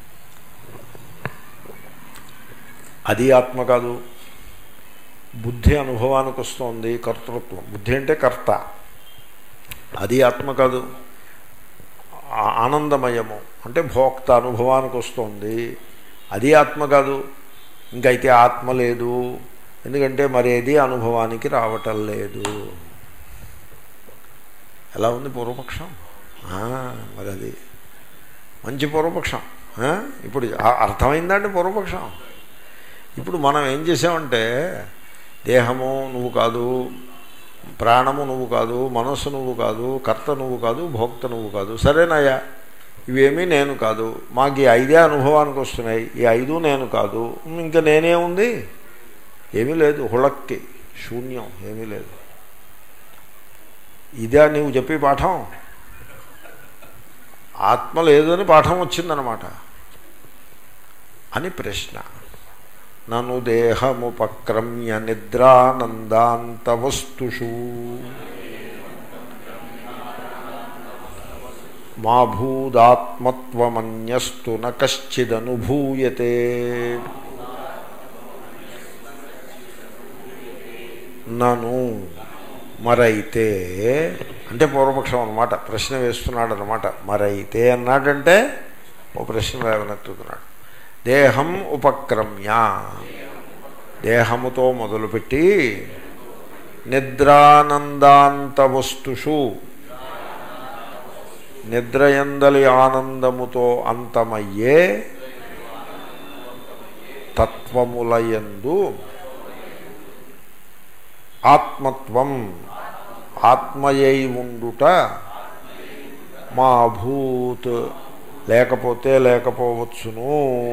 అది ఆత్మ కాదు బుద్ధి అనుభవానికి వస్తోంది కర్తృత్వం బుద్ధి అంటే కర్త అది ఆత్మ కాదు ఆ- ఆనందమయము అంటే భోక్త అనుభవానికి వస్తోంది అది ఆత్మ కాదు ఇంకైతే ఆత్మ లేదు ఎందుకంటే మరేది అనుభవానికి రావటం లేదు ఎలా ఉంది పూర్వపక్షం ఆ, మరి అది మంచి పూర్వపక్షం ఆ? ఇప్పుడు ఆ- అర్థమైందండి పూర్వపక్షం ఇప్పుడు మనం ఏం చేసామంటే దేహము నువ్వు కాదు ప్రాణము నువ్వు కాదు మనస్సు నువ్వు కాదు కర్త నువ్వు కాదు భోక్త నువ్వు కాదు సరేనయ్యా ఇవేమీ నేను కాదు మాకు ఈ ఐదే అనుభవానికి వస్తున్నాయి ఈ ఐదు నేను కాదు ఇంకా నేనే ఉంది ఏమీ లేదు హుళక్కి శూన్యం ఏమీ లేదు ఇదే నీవు చెప్పే పాఠం ఆత్మ లేదు అని పాఠం వచ్చిందనమాట అని ప్రశ్న నను దేహముపక్రమ్య నిద్రానందాంతవస్తుషు మా భూదాత్మత్వమన్యస్తు న కశ్చిదనుభూయతే నను మరైతే అంటే పూర్వపక్షం అనమాట ప్రశ్న వేస్తున్నాడు అనమాట మరైతే అన్నాడంటే ఓ ప్రశ్న లేవనెత్తుతున్నాడు దేహం ఉపక్రమ్య దేహముతో మొదలుపెట్టి నిద్రానందాంత వస్తుషు నిద్రయందలి ఆనందముతో అంతమయ్యే తత్వములయందు ఆత్మత్వం ఆత్మయై ఉండుట మా భూత్ లేకపోతే లేకపోవచ్చును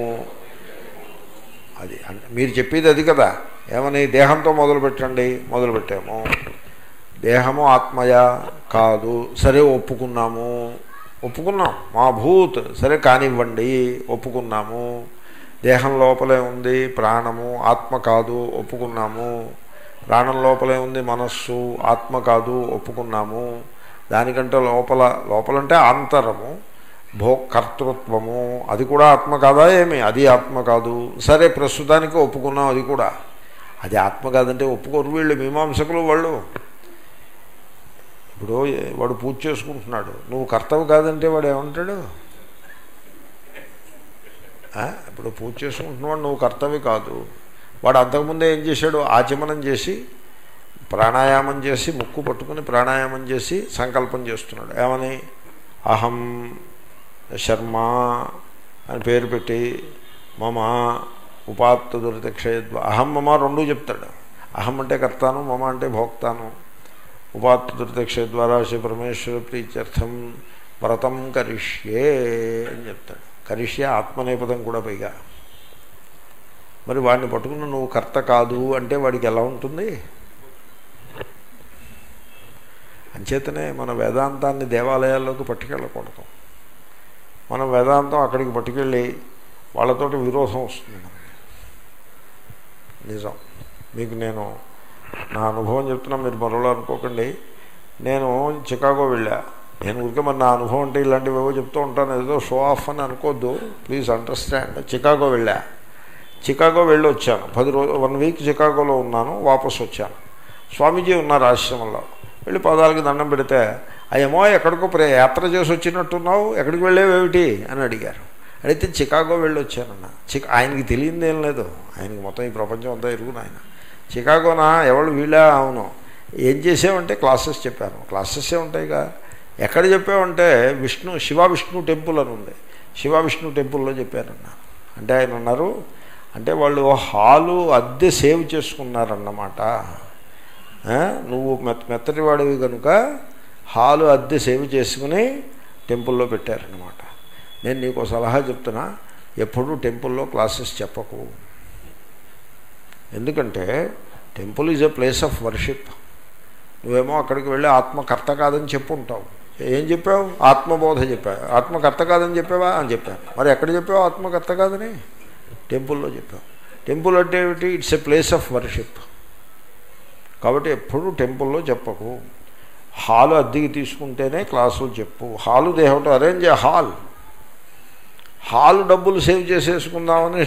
అది అంటే మీరు చెప్పేది అది కదా ఏమని దేహంతో మొదలు పెట్టండి మొదలు పెట్టాము దేహము ఆత్మయ కాదు సరే ఒప్పుకున్నాము ఒప్పుకున్నాం మా భూత్ సరే కానివ్వండి ఒప్పుకున్నాము దేహం లోపలే ఉంది ప్రాణము ఆత్మ కాదు ఒప్పుకున్నాము ప్రాణం లోపలే ఉంది మనస్సు ఆత్మ కాదు ఒప్పుకున్నాము దానికంటే లోపల లోపలంటే ఆంతరము భో కర్తృత్వము అది కూడా ఆత్మ కాదా ఏమి అది ఆత్మ కాదు సరే ప్రస్తుతానికి ఒప్పుకున్నాం అది కూడా అది ఆత్మ కాదంటే ఒప్పుకోరు వీళ్ళు మీమాంసకులు వాళ్ళు ఇప్పుడు వాడు పూజ చేసుకుంటున్నాడు నువ్వు కర్తవ్య కాదంటే వాడు ఏమంటాడు ఆ? ఇప్పుడు పూజ చేసుకుంటున్నవాడు నువ్వు కర్తవ్య కాదు వాడు అంతకుముందే ఏం చేశాడు ఆచమనం చేసి ప్రాణాయామం చేసి ముక్కు పట్టుకుని ప్రాణాయామం చేసి సంకల్పం చేస్తున్నాడు ఏమని అహం శర్మ అని పేరు పెట్టి మమ ఉపాత్త దురితక్షయద్వ అహం మమ రెండూ చెప్తాడు అహం అంటే కర్తాను మమ అంటే భోక్తాను ఉపాత్త దురితక్షయ ద్వారా శ్రీ పరమేశ్వర ప్రీత్యర్థం వ్రతం కరిష్యే అని చెప్తాడు కరిష్యే ఆత్మనేపదం కూడా పైగా మరి వాడిని పట్టుకుని నువ్వు కర్త కాదు అంటే వాడికి ఎలా ఉంటుంది అంచేతనే మన వేదాంతాన్ని దేవాలయాల్లోకి పట్టుకెళ్ళకూడదు మనం వేదాంతం అక్కడికి పట్టుకెళ్ళి వాళ్ళతోటి విరోధం వస్తుంది మనకి నిజం మీకు నేను నా అనుభవం చెప్తున్నా మీరు మరోలా అనుకోకండి నేను చికాగో వెళ్ళా నేను ఊరికే మరి నా అనుభవం అంటే ఇలాంటివి ఏవో చెప్తూ ఉంటాను ఏదో షో ఆఫ్ అని అనుకోద్దు ప్లీజ్ అండర్స్టాండ్ చికాగో వెళ్ళా చికాగో వెళ్ళి వచ్చాను పది రోజు వన్ వీక్ చికాగోలో ఉన్నాను వాపసు వచ్చాను స్వామీజీ ఉన్నారు ఆశ్రమంలో వెళ్ళి పదాలకి దండం పెడితే అయ్యమో ఎక్కడికో ప్రే యాత్ర చేసి వచ్చినట్టున్నావు ఎక్కడికి వెళ్ళేవేమిటి అని అడిగారు అడిగితే చికాగో వెళ్ళి వచ్చానన్న చికా ఆయనకి తెలియదు ఏం లేదు ఆయనకి మొత్తం ఈ ప్రపంచం అంతా ఎరుగును ఆయన చికాగోనా ఎవరు వీళ్ళా అవును ఏం చేసావంటే క్లాసెస్ చెప్పాను క్లాసెస్సే ఉంటాయిగా ఎక్కడ చెప్పావంటే విష్ణు శివ విష్ణు టెంపుల్ అని ఉంది శివ విష్ణు టెంపుల్లో చెప్పారన్న అంటే ఆయన అన్నారు అంటే వాళ్ళు హాలు అద్దె సేవ్ చేసుకున్నారన్నమాట ఆ, నువ్వు మెత్త మెత్తటివాడివి కనుక హాలు అద్దె సేవ్ చేసుకుని టెంపుల్లో పెట్టారనమాట నేను నీకు ఒక సలహా చెప్తున్నా ఎప్పుడూ టెంపుల్లో క్లాసెస్ చెప్పకు ఎందుకంటే temple is a place of worship నువ్వేమో అక్కడికి వెళ్ళి ఆత్మకర్త కాదని చెప్పుంటావు ఏం చెప్పావు ఆత్మబోధ చెప్పావు ఆత్మకర్త కాదని చెప్పావా అని చెప్పాను మరి ఎక్కడ చెప్పావు ఆత్మకర్త కాదని టెంపుల్లో చెప్పావు టెంపుల్ అంటే ఏమిటి it's a place of worship కాబట్టి ఎప్పుడు టెంపుల్లో చెప్పకు హాలు అద్దెకి తీసుకుంటేనే క్లాసులు చెప్పు హాలు దేహంతో అరేంజ్ ఏ హాల్ హాల్ డబ్బులు సేవ్ చేసేసుకుందామని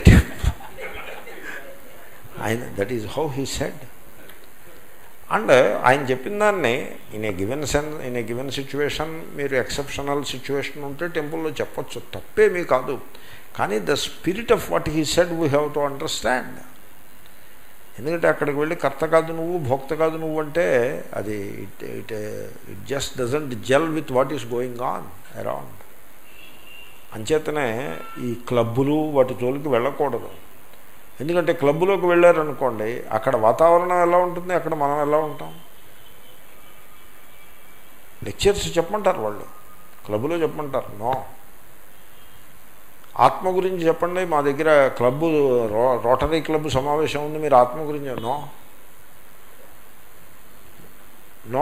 ఆయన that is how he said and ఆయన చెప్పిన దాన్ని in a given sense in a given situation మీరు ఎక్సెప్షనల్ సిచ్యువేషన్ ఉంటే టెంపుల్లో చెప్పొచ్చు తప్పేమీ కాదు కానీ the spirit of what he said we have to understand ఎందుకంటే అక్కడికి వెళ్ళి కర్త కాదు నువ్వు భోక్త కాదు నువ్వు అంటే అది it it it just doesn't gel with what is going on around అంచేతనే ఈ క్లబ్బులు వాటి జోలికి వెళ్ళకూడదు ఎందుకంటే క్లబ్లోకి వెళ్ళారనుకోండి అక్కడ వాతావరణం ఎలా ఉంటుంది అక్కడ మనం ఎలా ఉంటాం లెక్చర్స్ చెప్పమంటారు వాళ్ళు క్లబ్లో చెప్పమంటారు నో ఆత్మ గురించి చెప్పండి మా దగ్గర క్లబ్ రో రోటరీ క్లబ్ సమావేశం ఉంది మీరు ఆత్మ గురించి నో నో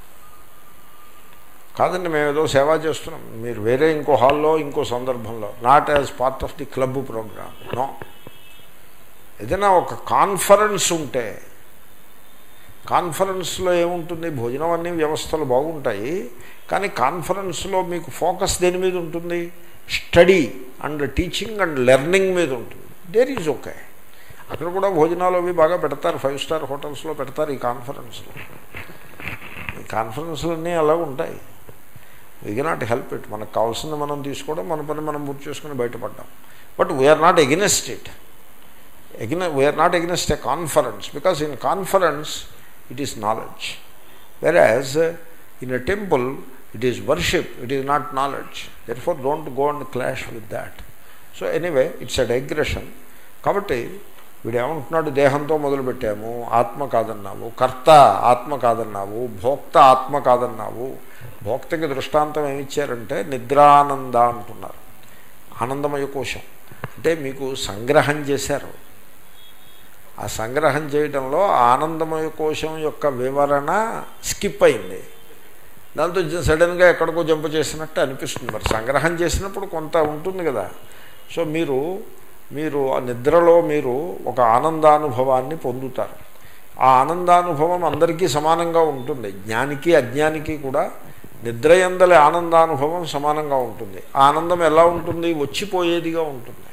కాదండి మేము ఏదో సేవ చేస్తున్నాం మీరు వేరే ఇంకో హాల్లో ఇంకో సందర్భంలో not as part of the club program no ఏదైనా ఒక కాన్ఫరెన్స్ ఉంటే కాన్ఫరెన్స్లో ఏముంటుంది భోజనం అన్ని వ్యవస్థలు బాగుంటాయి కానీ కాన్ఫరెన్స్లో మీకు ఫోకస్ దేని మీద ఉంటుంది study and teaching and learning మీద ఉంటుంది దేర్ ఈజ్ ఓకే అక్కడ కూడా భోజనాలు అవి బాగా పెడతారు ఫైవ్ స్టార్ హోటల్స్లో పెడతారు ఈ కాన్ఫరెన్స్లో ఈ కాన్ఫరెన్స్లన్నీ అలా ఉంటాయి వీ కెనాట్ హెల్ప్ ఇట్ మనకు కావాల్సింది మనం తీసుకోవడం మన పని మనం పూర్తి చేసుకుని బయటపడ్డాం but we are not against it against we are not against a conference because in conference it is knowledge whereas in a temple it is worship it is not knowledge therefore don't go and clash with that so anyway it's a digression కాబట్టి వీడు ఏమంటున్నాడు దేహంతో మొదలుపెట్టాము ఆత్మ కాదన్నావు కర్త ఆత్మ కాదన్నావు భోక్త ఆత్మ కాదన్నావు భోక్తకి దృష్టాంతం ఏమిచ్చారంటే నిద్రానంద అంటున్నారు ఆనందమయ కోశం అంటే మీకు సంగ్రహం చేశారు ఆ సంగ్రహం చేయడంలో ఆనందమయ కోశం యొక్క వివరణ స్కిప్ అయింది దాంతో సడన్గా ఎక్కడికో జంపు చేసినట్టు అనిపిస్తుంది మరి సంగ్రహం చేసినప్పుడు కొంత ఉంటుంది కదా సో మీరు మీరు ఆ నిద్రలో మీరు ఒక ఆనందానుభవాన్ని పొందుతారు ఆ ఆనందానుభవం అందరికీ సమానంగా ఉంటుంది జ్ఞానికి అజ్ఞానికి కూడా నిద్ర ఎందలి ఆనందానుభవం సమానంగా ఉంటుంది ఆ ఆనందం ఎలా ఉంటుంది వచ్చిపోయేదిగా ఉంటుంది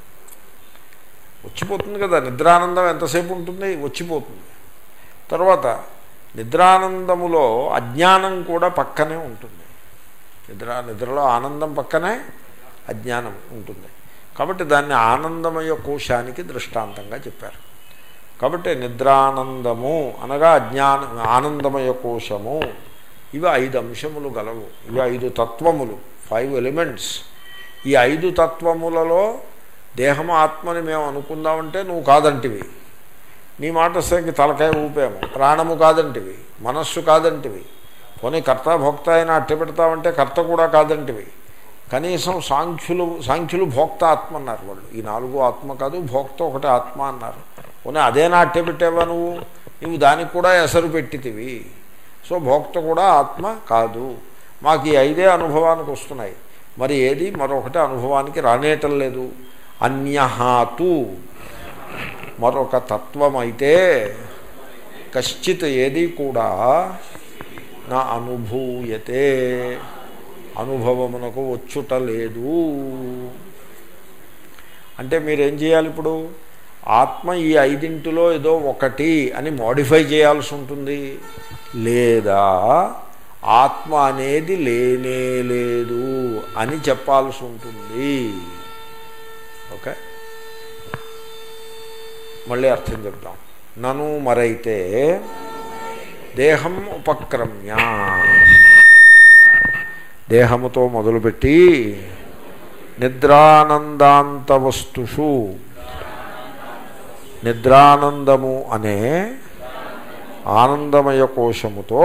వచ్చిపోతుంది కదా నిద్రానందం ఎంతసేపు ఉంటుంది వచ్చిపోతుంది తర్వాత నిద్రానందములో అజ్ఞానం కూడా పక్కనే ఉంటుంది నిద్ర నిద్రలో ఆనందం పక్కనే అజ్ఞానం ఉంటుంది కాబట్టి దాన్ని ఆనందమయ కోశానికి దృష్టాంతంగా చెప్పారు కాబట్టి నిద్రానందము అనగా అజ్ఞాన ఆనందమయ కోశము ఇవి ఐదు అంశములు గలవు ఇవి ఐదు తత్వములు ఫైవ్ ఎలిమెంట్స్ ఈ ఐదు తత్వములలో దేహము ఆత్మని మేము అనుకుందామంటే నువ్వు కాదంటివి నీ మాట సరికి తలకాయ ఊపాము ప్రాణము కాదంటివి మనస్సు కాదంటివి పోనీ కర్త భోక్త అయినా అట్ట పెడతామంటే కర్త కూడా కాదంటివి కనీసం సాంఖ్యులు సాంఖ్యులు భోక్త ఆత్మ అన్నారు వాళ్ళు ఈ నాలుగు ఆత్మ కాదు భోక్త ఒకటే ఆత్మ అన్నారు పోనీ అదే నాట్య పెట్టావా నువ్వు నువ్వు దానికి కూడా ఎసరు పెట్టితివి సో భోక్త కూడా ఆత్మ కాదు మాకు ఈ ఐదే అనుభవానికి వస్తున్నాయి మరి ఏది మరొకటి అనుభవానికి రానేయటం లేదు అన్యహాతు మరొక తత్వం అయితే కశ్చిత్ ఏది కూడా నా అనుభూయతే అనుభవమునకు వచ్చుట లేదు అంటే మీరేం చేయాలి ఇప్పుడు ఆత్మ ఈ ఐదింటిలో ఏదో ఒకటి అని మోడిఫై చేయాల్సి ఉంటుంది లేదా ఆత్మ అనేది లేనే లేదు అని చెప్పాల్సి ఉంటుంది ఓకే మళ్ళీ అర్థం చెప్తాం నను మరైతే దేహం ఉపక్రమ్య దేహముతో మొదలుపెట్టి నిద్రానందాంత వస్తుషు నిద్రానందము అనే ఆనందమయ కోశముతో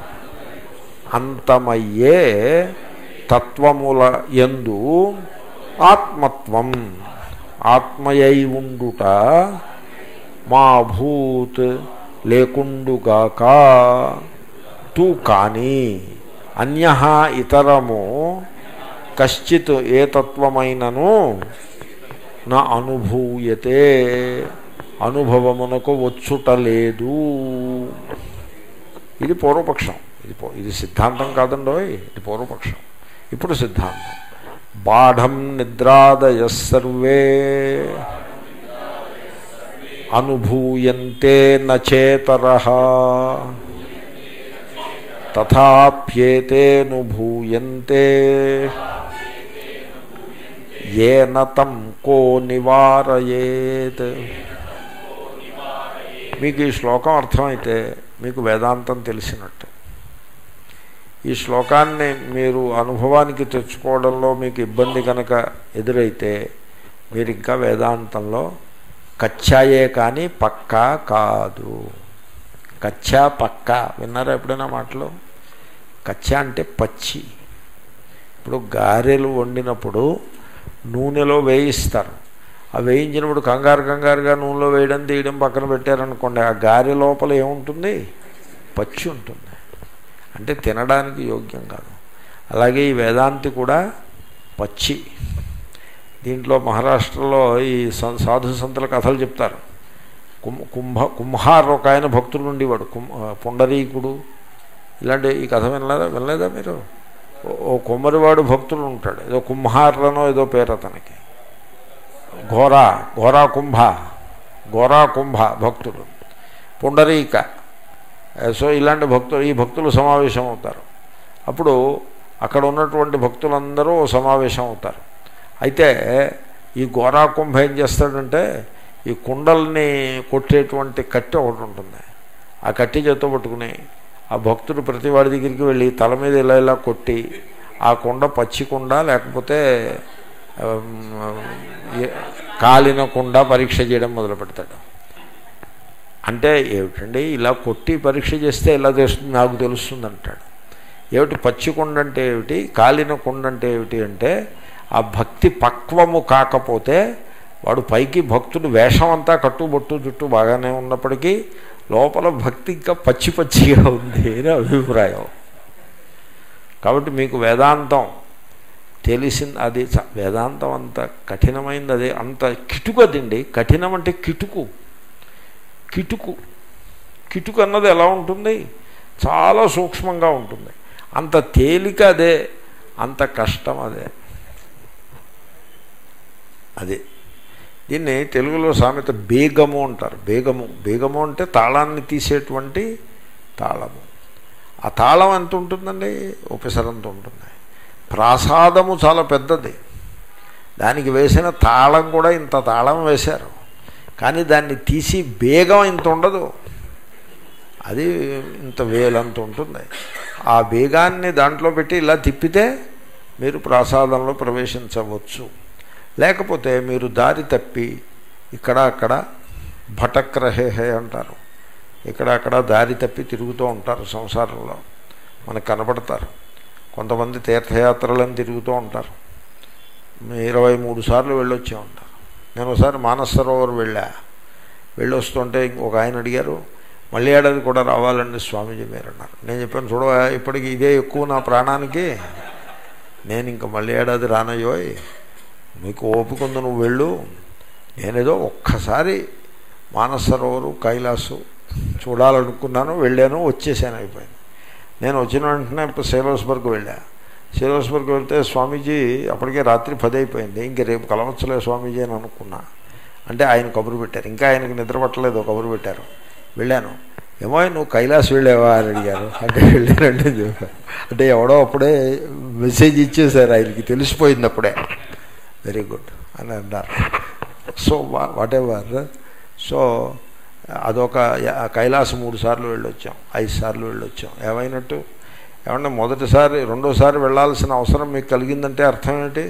అంతమయ్యే తత్వముల ఎందు ఆత్మత్వం ఆత్మయై ఉండుట మా భూత్ లేకుండుగాక తూ కానీ అన్య ఇతరము కశ్చిత్ ఏ తత్వమైనను నా అనుభూయతే అనుభవమునకు వచ్చుట లేదు ఇది పూర్వపక్షం ఇది పూ- ఇది సిద్ధాంతం కాదండోయ్ ఇది పూర్వపక్షం ఇప్పుడు సిద్ధాంతం బాఢం నిద్రాదయ సర్వే అనుభూయంతే నచేతర తథాప్యేతేనుభూయంతే ఏన తం కో నివారయేత్ మీకు ఈ శ్లోకం అర్థమైతే మీకు వేదాంతం తెలిసినట్టు ఈ శ్లోకాన్ని మీరు అనుభవానికి తెచ్చుకోవడంలో మీకు ఇబ్బంది కనుక ఎదురైతే మీరు ఇంకా వేదాంతంలో కచ్చాయే కానీ పక్కా కాదు కచ్చా పక్కా విన్నారా ఎప్పుడైనా మాటలు కచ్చా అంటే పచ్చి ఇప్పుడు గారెలు వండినప్పుడు నూనెలో వేయిస్తారు ఆ వేయించినప్పుడు కంగారు కంగారుగా నూనెలో వేయడం తీయడం పక్కన పెట్టారనుకోండి ఆ గారె లోపల ఏముంటుంది పచ్చి ఉంటుంది అంటే తినడానికి యోగ్యం కాదు అలాగే ఈ వేదాంతి కూడా పచ్చి దీంట్లో మహారాష్ట్రలో ఈ సం- సాధు సంతుల కథలు చెప్తారు కుంభ కుంభ కుంభార్ ఒక ఆయన భక్తులు ఉండేవాడు కుంభ పుండరీకుడు ఇలాంటి ఈ కథ వినలేదా వినలేదా మీరు ఓ- ఓ కుమ్మరివాడు భక్తులు ఉంటాడు ఏదో కుంభార్లనో ఏదో పేరు అతనికి ఘోరా ఘోరా కుంభ ఘోరా కుంభ భక్తుడు పుండరీక సో ఇలాంటి భక్తులు ఈ భక్తులు సమావేశం అవుతారు అప్పుడు అక్కడ ఉన్నటువంటి భక్తులందరూ సమావేశం అవుతారు అయితే ఈ గోరా కుంభ ఏం చేస్తాడంటే ఈ కుండల్ని కొట్టేటువంటి కట్టె ఒకటి ఉంటుంది ఆ కట్టి చేత్తో పట్టుకుని ఆ భక్తుడు ప్రతి వాడి దగ్గరికి వెళ్ళి తల మీద ఇలా ఇలా కొట్టి ఆ కుండ పచ్చి కుండ లేకపోతే ఆమ్, ఏ- కాలిన కుండ పరీక్ష చేయడం మొదలు పెడతాడు అంటే ఏమిటండి ఇలా కొట్టి పరీక్ష చేస్తే ఇలా తెలుస్తుంది నాకు తెలుస్తుంది అంటాడు ఏమిటి పచ్చి కుండ అంటే ఏమిటి కాలిన కుండ అంటే ఏమిటి అంటే ఆ భక్తి పక్వము కాకపోతే వాడు పైకి భక్తుడు వేషం అంతా కట్టుబొట్టు చుట్టూ బాగానే ఉన్నప్పటికీ లోపల భక్తి ఇంకా పచ్చి పచ్చిగా ఉంది అని అభిప్రాయం కాబట్టి మీకు వేదాంతం తెలిసింది అది చ- వేదాంతం అంత కఠినమైంది అదే అంత కిటుకు అదండి కఠినం అంటే కిటుకు కిటుకు కిటుకు అన్నది ఎలా ఉంటుంది చాలా సూక్ష్మంగా ఉంటుంది అంత తేలిక అదే అంత కష్టం అదే అదే దీన్ని తెలుగులో సామెత బేగము అంటారు బేగము బేగము అంటే తాళాన్ని తీసేటువంటి తాళము ఆ తాళం ఎంత ఉంటుందండి ఉపసరంత ఉంటుంది ప్రాసాదము చాలా పెద్దది దానికి వేసిన తాళం కూడా ఇంత తాళం వేశారు కానీ దాన్ని తీసి బేగం ఇంత ఉండదు అది ఇంత వేలంత ఉంటుంది ఆ బేగాన్ని దాంట్లో పెట్టి ఇలా తిప్పితే మీరు ప్రసాదంలో ప్రవేశించవచ్చు లేకపోతే మీరు దారి తప్పి ఇక్కడ అక్కడ భటక్రహేహే అంటారు ఇక్కడ అక్కడ దారి తప్పి తిరుగుతూ ఉంటారు సంసారంలో మనకు కనపడతారు కొంతమంది తీర్థయాత్రలను తిరుగుతూ ఉంటారు ఇరవై మూడు సార్లు వెళ్ళొచ్చే ఉంటారు నేను ఒకసారి మానస సరోవర్ వెళ్ళా వెళ్ళొస్తుంటే ఒక ఆయన అడిగారు మళ్ళీ ఏడాది కూడా రావాలండి స్వామీజీ మీరు అన్నారు నేను చెప్పాను చూడ ఇప్పటికి ఇదే ఎక్కువ నా ప్రాణానికి నేను ఇంక మళ్ళీ ఏడాది రానయ్యోయ్ నీకు ఓపిక ఉంది నువ్వు వెళ్ళు నేనేదో ఒక్కసారి మానస సరోవరు కైలాసు చూడాలనుకున్నాను వెళ్ళాను వచ్చేసాను అయిపోయింది నేను వచ్చిన వెంటనే సేలోస్బర్గ్ వెళ్ళా సేలోస్బర్గ్ వెళ్తే స్వామీజీ అప్పటికే రాత్రి పది అయిపోయింది ఇంక రేపు కలవచ్చలే స్వామీజీ అని అనుకున్నా అంటే ఆయన కబురు పెట్టారు ఇంకా ఆయనకు నిద్ర పట్టలేదు కబురు పెట్టారు వెళ్ళాను ఏమో నువ్వు కైలాస్ వెళ్ళావా అని అడిగారు అంటే వెళ్ళానంటే చెప్పాను అంటే ఎవడో అప్పుడే మెసేజ్ ఇచ్చేశారు ఆయనకి తెలిసిపోయింది అప్పుడే వెరీ గుడ్ అని అన్నారు సో వాట్ ఎవర్ సో అదొక కైలాసం మూడు సార్లు వెళ్ళొచ్చాం ఐదు సార్లు వెళ్ళొచ్చాం ఏమైనట్టు ఏమన్నా మొదటిసారి రెండోసారి వెళ్ళాల్సిన అవసరం మీకు కలిగిందంటే అర్థం ఏంటి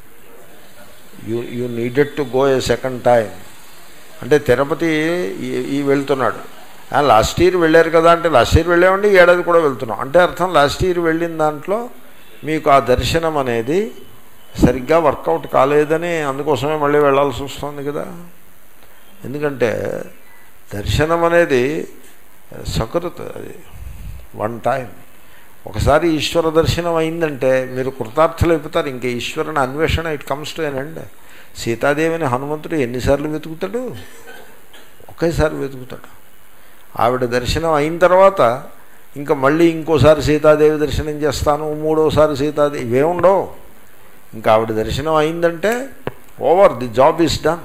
you you needed to go a second time అంటే తిరుపతి ఈ వెళ్తున్నాడు లాస్ట్ ఇయర్ వెళ్ళారు కదా అంటే లాస్ట్ ఇయర్ వెళ్ళామండి ఏడాది కూడా వెళ్తున్నాం అంటే అర్థం లాస్ట్ ఇయర్ వెళ్ళిన దాంట్లో మీకు ఆ దర్శనం అనేది సరిగ్గా వర్కౌట్ కాలేదని అందుకోసమే మళ్ళీ వెళ్ళాల్సి వస్తుంది కదా ఎందుకంటే దర్శనం అనేది సకృత్ అది వన్ టైం ఒకసారి ఈశ్వర దర్శనం అయిందంటే మీరు కృతార్థులు అయిపోతారు ఇంకా ఈశ్వరుని అన్వేషణ it comes to an end సీతాదేవిని హనుమంతుడు ఎన్నిసార్లు వెతుకుతాడు ఒకేసారి వెతుకుతాడు ఆవిడ దర్శనం అయిన తర్వాత ఇంకా మళ్ళీ ఇంకోసారి సీతాదేవి దర్శనం చేస్తాను మూడోసారి సీతాదేవి ఇవేముండవు ఇంకా ఆవిడ దర్శనం అయిందంటే over the job is done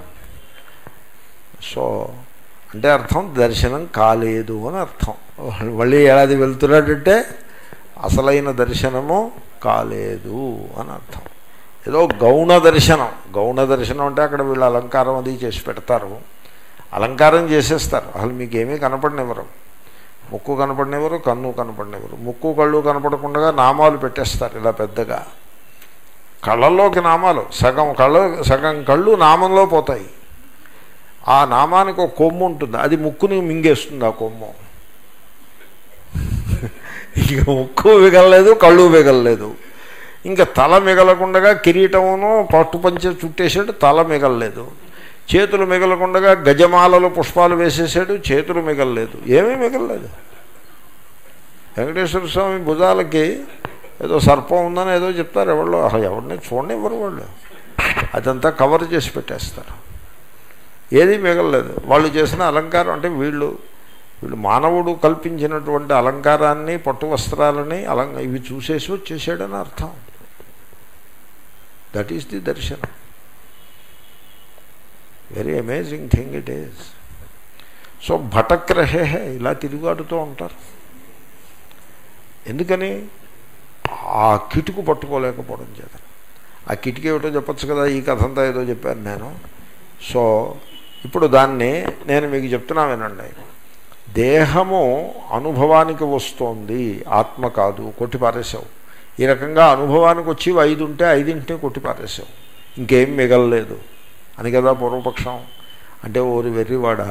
so అంటే అర్థం దర్శనం కాలేదు అని అర్థం మళ్ళీ ఏడాది వెళ్తున్నాడంటే అసలైన దర్శనము కాలేదు అని అర్థం ఏదో గౌణ దర్శనం గౌణ దర్శనం అంటే అక్కడ వీళ్ళు అలంకారం అది చేసి పెడతారు అలంకారం చేసేస్తారు అసలు మీకు ఏమీ కనపడనివ్వరు ముక్కు కనపడనివ్వరు కన్ను కనపడనివ్వరు ముక్కు కళ్ళు కనపడకుండా నామాలు పెట్టేస్తారు ఇలా పెద్దగా కళ్ళల్లోకి నామాలు సగం కళ్ళ సగం కళ్ళు నామంలో పోతాయి ఆ నామానికి ఒక కొమ్ము ఉంటుంది అది ముక్కుని మింగేస్తుంది ఆ కొమ్ము ఇక ముక్కు మిగలలేదు కళ్ళు మిగలలేదు ఇంకా తల మిగలకుండా కిరీటమును పట్టు పంచ చుట్టేసాడు తల మిగలలేదు చేతులు మిగలకుండా గజమాలలో పుష్పాలు వేసేసాడు చేతులు మిగలలేదు ఏమీ మిగలలేదు వెంకటేశ్వర స్వామి భుజాలకి ఏదో సర్పం ఉందని ఏదో చెప్తారు ఎవరు అసలు ఎవరిని చూడండి ఎవరు వాళ్ళు అదంతా కవర్ చేసి పెట్టేస్తారు ఏది మిగలలేదు వాళ్ళు చేసిన అలంకారం అంటే వీళ్ళు వీళ్ళు మానవుడు కల్పించినటువంటి అలంకారాన్ని పట్టు వస్త్రాలని అలంక ఇవి చూసేసి వచ్చేసాడని అర్థం that is the darshanam very amazing thing it is so భటక్రహే ఇలా తిరుగుడుతూ ఉంటారు ఎందుకని ఆ కిటుకు పట్టుకోలేకపోవడం చేత ఆ కిటికీ ఏమిటో చెప్పచ్చు కదా ఈ కథ అంతా ఏదో చెప్పాను నేను సో ఇప్పుడు దాన్ని నేను మీకు చెప్తున్నా వినండి దేహము అనుభవానికి వస్తోంది ఆత్మ కాదు కొట్టి పారేసావు ఈ రకంగా అనుభవానికి వచ్చి ఐదు ఉంటే ఐదింటిని కొట్టి పారేసావు ఇంకేం మిగలలేదు అని కదా పూర్వపక్షం అంటే ఓరి వెర్రివాడ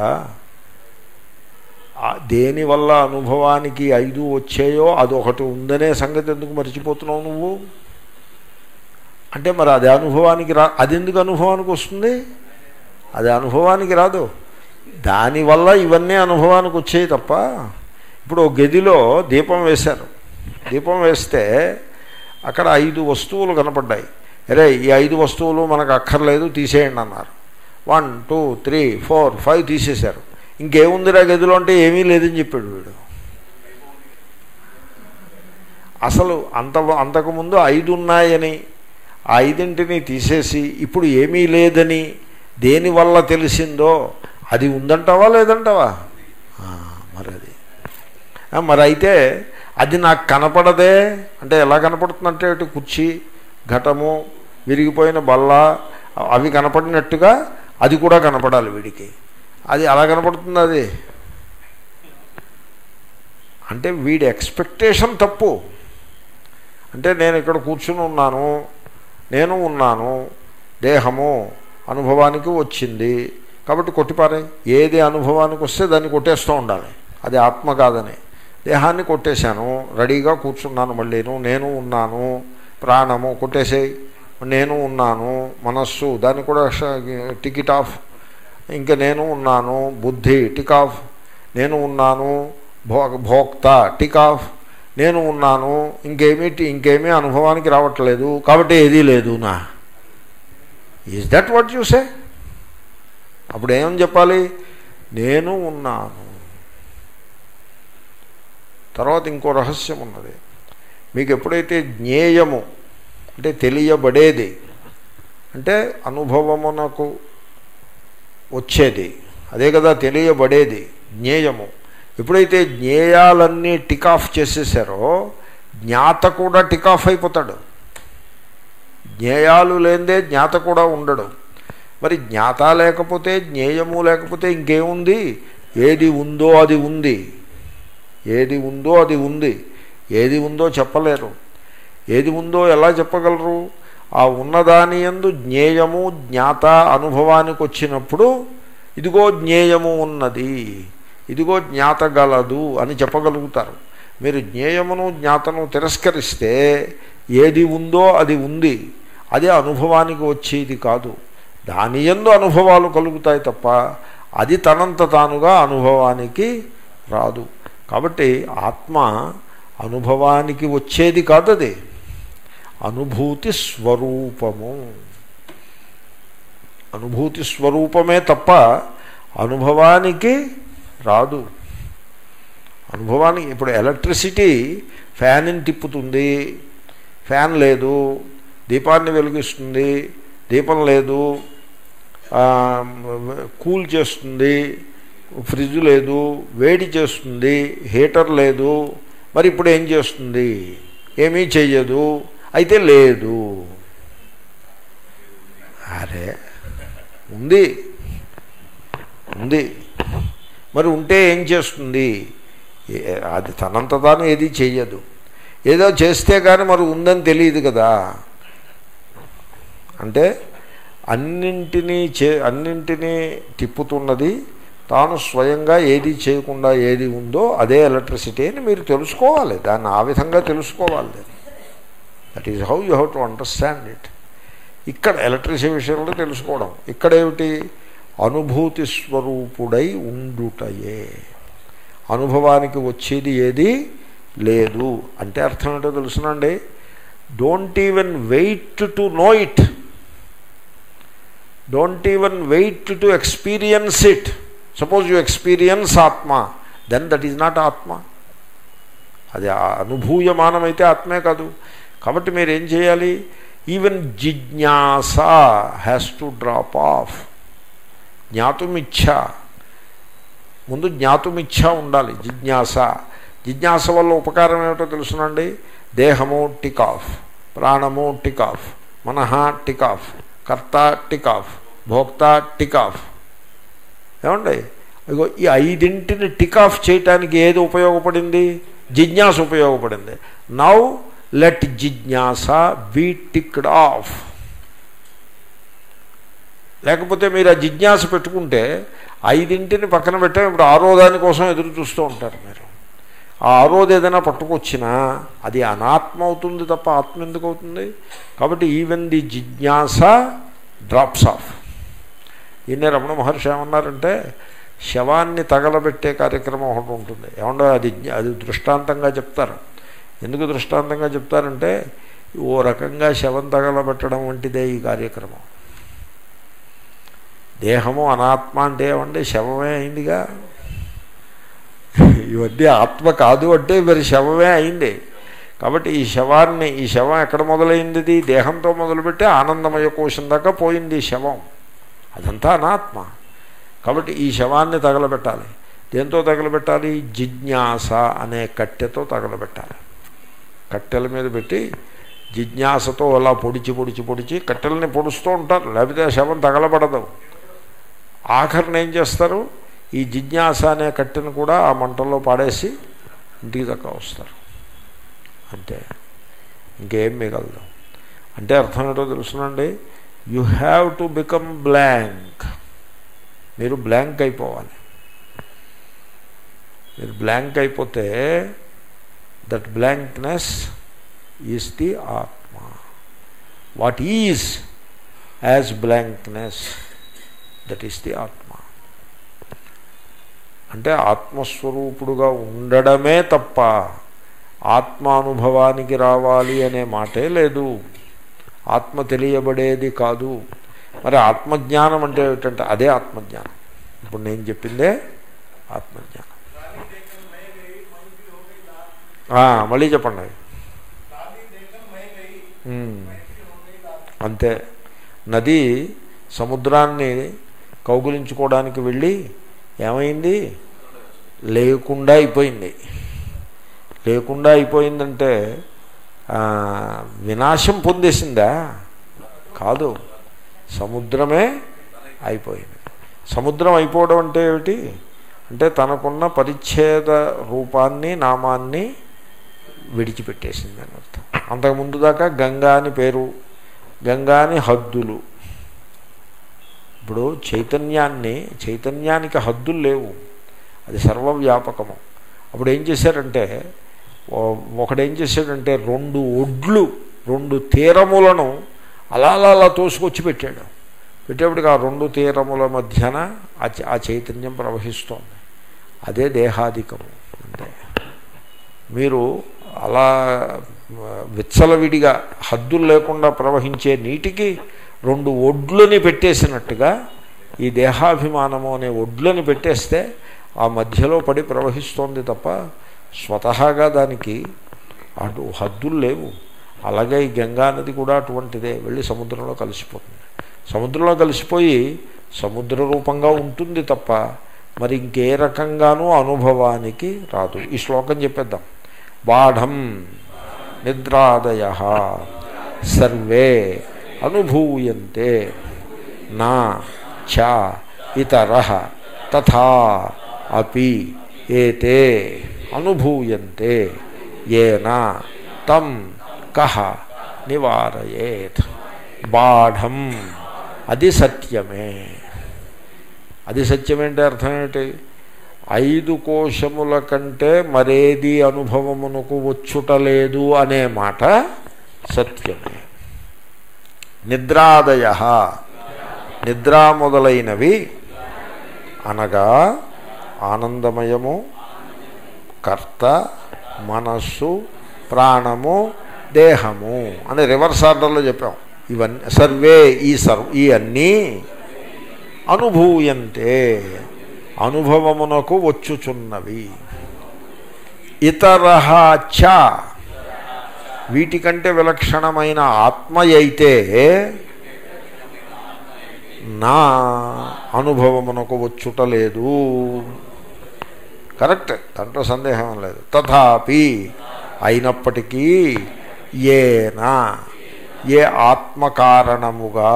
దేనివల్ల అనుభవానికి ఐదు వచ్చాయో అదొకటి ఉందనే సంగతి ఎందుకు మర్చిపోతున్నావు నువ్వు అంటే మరి అది అనుభవానికి రా అది ఎందుకు అనుభవానికి వస్తుంది అది అనుభవానికి రాదు దానివల్ల ఇవన్నీ అనుభవానికి వచ్చాయి తప్ప ఇప్పుడు గదిలో దీపం వేశారు దీపం వేస్తే అక్కడ ఐదు వస్తువులు కనపడ్డాయి అరే ఈ ఐదు వస్తువులు మనకు అక్కర్లేదు తీసేయండి అన్నారు one two three four five తీసేశారు ఇంకేముందిరా గదిలో అంటే ఏమీ లేదని చెప్పాడు వీడు అసలు అంత అంతకుముందు ఐదు ఉన్నాయని ఆ ఐదింటిని తీసేసి ఇప్పుడు ఏమీ లేదని దేనివల్ల తెలిసిందో అది ఉందంటావా లేదంటావా మరి అది ఆ, మరి అయితే అది నాకు కనపడదే అంటే ఎలా కనపడుతుందంటే ఇటు కుర్చీ ఘటము విరిగిపోయిన బల్ల అవి కనపడినట్టుగా అది కూడా కనపడాలి వీడికి అది అలా కనపడుతుంది అది అంటే వీడి ఎక్స్పెక్టేషన్ తప్పు అంటే నేను ఇక్కడ కూర్చుని ఉన్నాను నేను ఉన్నాను దేహము అనుభవానికి వచ్చింది కాబట్టి కొట్టిపారే ఏది అనుభవానికి వస్తే దాన్ని కొట్టేస్తూ ఉండాలి అది ఆత్మ కాదని దేహాన్ని కొట్టేశాను రెడీగా కూర్చున్నాను మళ్ళీను నేను ఉన్నాను ప్రాణము కొట్టేసేయి నేను ఉన్నాను మనస్సు దాన్ని కూడా ష- టికెట్ ఆఫ్ ఇంకా నేను ఉన్నాను బుద్ధి టిక్ ఆఫ్ నేను ఉన్నాను భో భోక్త టిక్ ఆఫ్ నేను ఉన్నాను ఇంకేమీ ఇంకేమీ అనుభవానికి రావట్లేదు కాబట్టి ఏదీ లేదు నా ఈజ్ దట్ వాట్ చూసే అప్పుడు ఏమని చెప్పాలి నేను ఉన్నాను తర్వాత ఇంకో రహస్యం ఉన్నది మీకు ఎప్పుడైతే జ్ఞేయము అంటే తెలియబడేది అంటే అనుభవమునకు వచ్చేది అదే కదా తెలియబడేది జ్ఞేయము ఎప్పుడైతే జ్ఞేయాలన్నీ టిక్ ఆఫ్ చేసేసారో జ్ఞాత కూడా టిక్ ఆఫ్ అయిపోతాడు జ్ఞేయాలు లేదే జ్ఞాత కూడా ఉండడు మరి జ్ఞాత లేకపోతే జ్ఞేయము లేకపోతే ఇంకేముంది ఏది ఉందో అది ఉంది ఏది ఉందో అది ఉంది ఏది ఉందో చెప్పలేరు ఏది ఉందో ఎలా చెప్పగలరు ఆ ఉన్నదాని ఎందు జ్ఞేయము జ్ఞాత అనుభవానికి వచ్చినప్పుడు ఇదిగో జ్ఞేయము ఉన్నది ఇదిగో జ్ఞాత గలదు అని చెప్పగలుగుతారు మీరు జ్ఞేయమును జ్ఞాతను తిరస్కరిస్తే ఏది ఉందో అది ఉంది అది అనుభవానికి వచ్చేది కాదు దాని ఎందు అనుభవాలు కలుగుతాయి తప్ప అది తనంత తానుగా అనుభవానికి రాదు కాబట్టి ఆత్మ అనుభవానికి వచ్చేది కాదు అది అనుభూతి స్వరూపము అనుభూతి స్వరూపమే తప్ప అనుభవానికి రాదు అనుభవానికి ఇప్పుడు ఎలక్ట్రిసిటీ ఫ్యాన్ని తిప్పుతుంది ఫ్యాన్ లేదు దీపాన్ని వెలిగిస్తుంది దీపం లేదు ఆ, కూల్ చేస్తుంది ఫ్రిడ్జ్ లేదు వేడి చేస్తుంది హీటర్ లేదు మరి ఇప్పుడు ఏం చేస్తుంది ఏమీ చెయ్యదు అయితే లేదు అరే ఉంది ఉంది మరి ఉంటే ఏం చేస్తుంది ఏ- అది తనంత తాను ఏది చెయ్యదు ఏదో చేస్తే కానీ మరి ఉందని తెలియదు కదా అంటే అన్నింటినీ చే అన్నింటినీ తిప్పుతున్నది తాను స్వయంగా ఏది చేయకుండా ఏది ఉందో అదే ఎలక్ట్రిసిటీ అని మీరు తెలుసుకోవాలి దాన్ని ఆ విధంగా తెలుసుకోవాలి that is how you have to understand it ఇక్కడ ఎలక్ట్రిసిటీ విషయంలో తెలుసుకోవడం ఇక్కడేమిటి అనుభూతి స్వరూపుడై ఉండుటయే అనుభవానికి వచ్చేది ఏది లేదు అంటే అర్థం ఏంటో తెలుసునండి don't even wait to know it don't even wait to experience it suppose you experience atma then that is not atma అది ఆ అనుభూయమానమైతే ఆత్మే కాదు కాబట్టి మీరు ఏం చేయాలి even jijnasa has to drop off జ్ఞాతుమిచ్ఛ ముందు జ్ఞాతుమిచ్ఛ ఉండాలి జిజ్ఞాస జిజ్ఞాస వల్ల ఉపకారం ఏమిటో తెలుసునండి దేహము టిక్ ఆఫ్ ప్రాణము టిక్ ఆఫ్ మనహ టిక్ ఆఫ్ కర్త టిక్ ఆఫ్ భోక్త టిక్ ఆఫ్ ఏమండి ఇగో ఈ ఐదింటిని టిక్ ఆఫ్ చేయటానికి ఏది ఉపయోగపడింది జిజ్ఞాస ఉపయోగపడింది now let jijnasa be ticked off లేకపోతే మీరు ఆ జిజ్ఞాస పెట్టుకుంటే ఐదింటిని పక్కన పెట్టే ఇప్పుడు ఆరో దానికోసం ఎదురు చూస్తూ ఉంటారు మీరు ఆ ఆరోది ఏదైనా పట్టుకొచ్చినా అది అనాత్మ అవుతుంది తప్ప ఆత్మ ఎందుకు అవుతుంది కాబట్టి even the jijnasa drops off ఈయన రమణ మహర్షి ఏమన్నారంటే శవాన్ని తగలబెట్టే కార్యక్రమం ఒకటి ఉంటుంది ఏమన్నా అది జ్ఞ- అది దృష్టాంతంగా చెప్తారు ఎందుకు దృష్టాంతంగా చెప్తారంటే ఓ రకంగా శవం తగలబెట్టడం వంటిదే ఈ కార్యక్రమం దేహము అనాత్మ అంటే ఏమంటే శవమే అయిందిగా ఇవన్నీ ఆత్మ కాదు అంటే మరి శవమే అయింది కాబట్టి ఈ శవాన్ని ఈ శవం ఎక్కడ మొదలైంది ఇది? దేహంతో మొదలుపెట్టి ఆనందమయ కోశం దాకా పోయింది ఈ శవం అదంతా అనాత్మ కాబట్టి ఈ శవాన్ని తగలబెట్టాలి దేంతో తగలబెట్టాలి జిజ్ఞాస అనే కట్టెతో తగలబెట్టాలి కట్టెల మీద పెట్టి జిజ్ఞాసతో అలా పొడిచి పొడిచి పొడిచి కట్టెలని పొడుస్తూ ఉంటారు లేకపోతే శవం తగలబడదు ఆఖరిని ఏం చేస్తారు ఈ జిజ్ఞాస అనే కట్టెను కూడా ఆ మంటల్లో పాడేసి ఇంటికి దక్క వస్తారు అంతే ఇంకేం మిగలదు అంటే అర్థం ఏంటో తెలుసునండి you have to become blank మీరు బ్లాంక్ అయిపోవాలి మీరు బ్లాంక్ అయిపోతే that blankness is the atma what is as blankness that is the atma అంటే ఆత్మస్వరూపుడుగా ఉండడమే తప్ప ఆత్మానుభవానికి రావాలి అనే మాటే లేదు ఆత్మ తెలియబడేది కాదు మరి ఆత్మజ్ఞానం అంటే ఏమిటంటే అదే ఆత్మజ్ఞానం ఇప్పుడు నేను చెప్పిందే ఆత్మజ్ఞానం ఆ, మళ్ళీ చెప్పండి ఉమ్. అంతే నది సముద్రాన్ని కౌగులించుకోవడానికి వెళ్ళి ఏమైంది లేకుండా అయిపోయింది లేకుండా అయిపోయిందంటే ఆ, వినాశం పొందేసిందా కాదు సముద్రమే అయిపోయింది సముద్రం అయిపోవడం అంటే ఏమిటి అంటే తనకున్న పరిచ్ఛేద రూపాన్ని నామాన్ని విడిచిపెట్టేసింది అని అర్థం అంతకుముందు దాకా గంగా అని పేరు గంగా అని హద్దులు ఇప్పుడు చైతన్యాన్ని చైతన్యానికి హద్దులు లేవు అది సర్వవ్యాపకము అప్పుడు ఏం చేశారంటే ఓ- ఒకడేం చేశాడంటే రెండు ఒడ్లు రెండు తీరములను అలా అలా అలా తోసుకొచ్చి పెట్టాడు పెట్టేప్పటికి ఆ రెండు తీరముల మధ్యన ఆ చ- ఆ చైతన్యం ప్రవహిస్తోంది అదే దేహాధికము అంటే మీరు అలా ఆ, విచ్చలవిడిగా హద్దులు లేకుండా ప్రవహించే నీటికి రెండు ఒడ్లని పెట్టేసినట్టుగా ఈ దేహాభిమానము అనే ఒడ్లని పెట్టేస్తే ఆ మధ్యలో పడి ప్రవహిస్తోంది తప్ప స్వతహాగా దానికి అటు హద్దులు లేవు అలాగే ఈ గంగా నది కూడా అటువంటిదే వెళ్ళి సముద్రంలో కలిసిపోతుంది సముద్రంలో కలిసిపోయి సముద్ర రూపంగా ఉంటుంది తప్ప మరి ఇంకే రకంగానూ అనుభవానికి రాదు ఈ శ్లోకం చెప్పేద్దాం బాఢం నిద్రాదయ సర్వే అనుభూయంతే నా చ ఇతర తథా అపి ఏతే అనుభూయంతే ఏన తం కహ నివారయేత్ బాఢం అది సత్యమే అది సత్యమేంటే అర్థం ఏంటి ఐదు కోశముల కంటే మరేది అనుభవమునకు వచ్చుటలేదు అనే మాట సత్యమే నిద్రాదయ నిద్రా మొదలైనవి అనగా ఆనందమయము కర్త మనస్సు ప్రాణము దేహము అని రివర్స్ ఆర్డర్లో చెప్పాం ఇవన్నీ సర్వే ఈ సర్వ ఈ అన్నీ అనుభూయంతే అనుభవమునకు వచ్చుచున్నవి ఇతర చ వీటికంటే విలక్షణమైన ఆత్మ అయితే నా అనుభవమునకు వచ్చుటలేదు కరెక్ట్ దాంట్లో సందేహం లేదు తథాపి అయినప్పటికీ ఏనా ఏ ఆత్మకారణముగా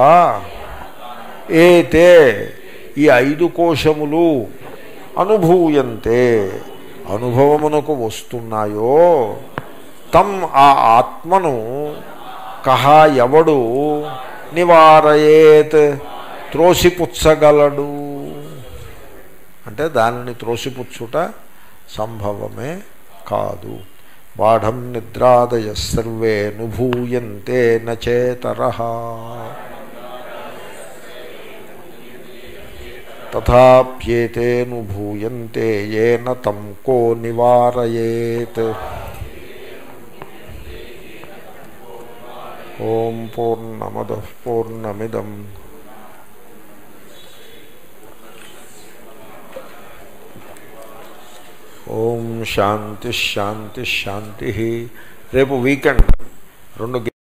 ఏతే ఈ ఐదు కోశములు అనుభూయంతే అనుభవమునకు వస్తున్నాయో తం ఆ ఆత్మను కహ ఎవడు నివారయేత్ త్రోసిపుచ్చగలడు అంటే దానిని త్రోసిపుచ్చుట సంభవమే కాదు బాఢం నిద్రాదయ సర్వే నుభూయంతే నచేతర తథాప్యేతేనుభూయంతే ఏన తం కో నివారయేత్ ఓం పూర్ణమద పూర్ణమిదం ఓం శాంతి శాంతి శాంతి రేపు వీకెండ్ రెండు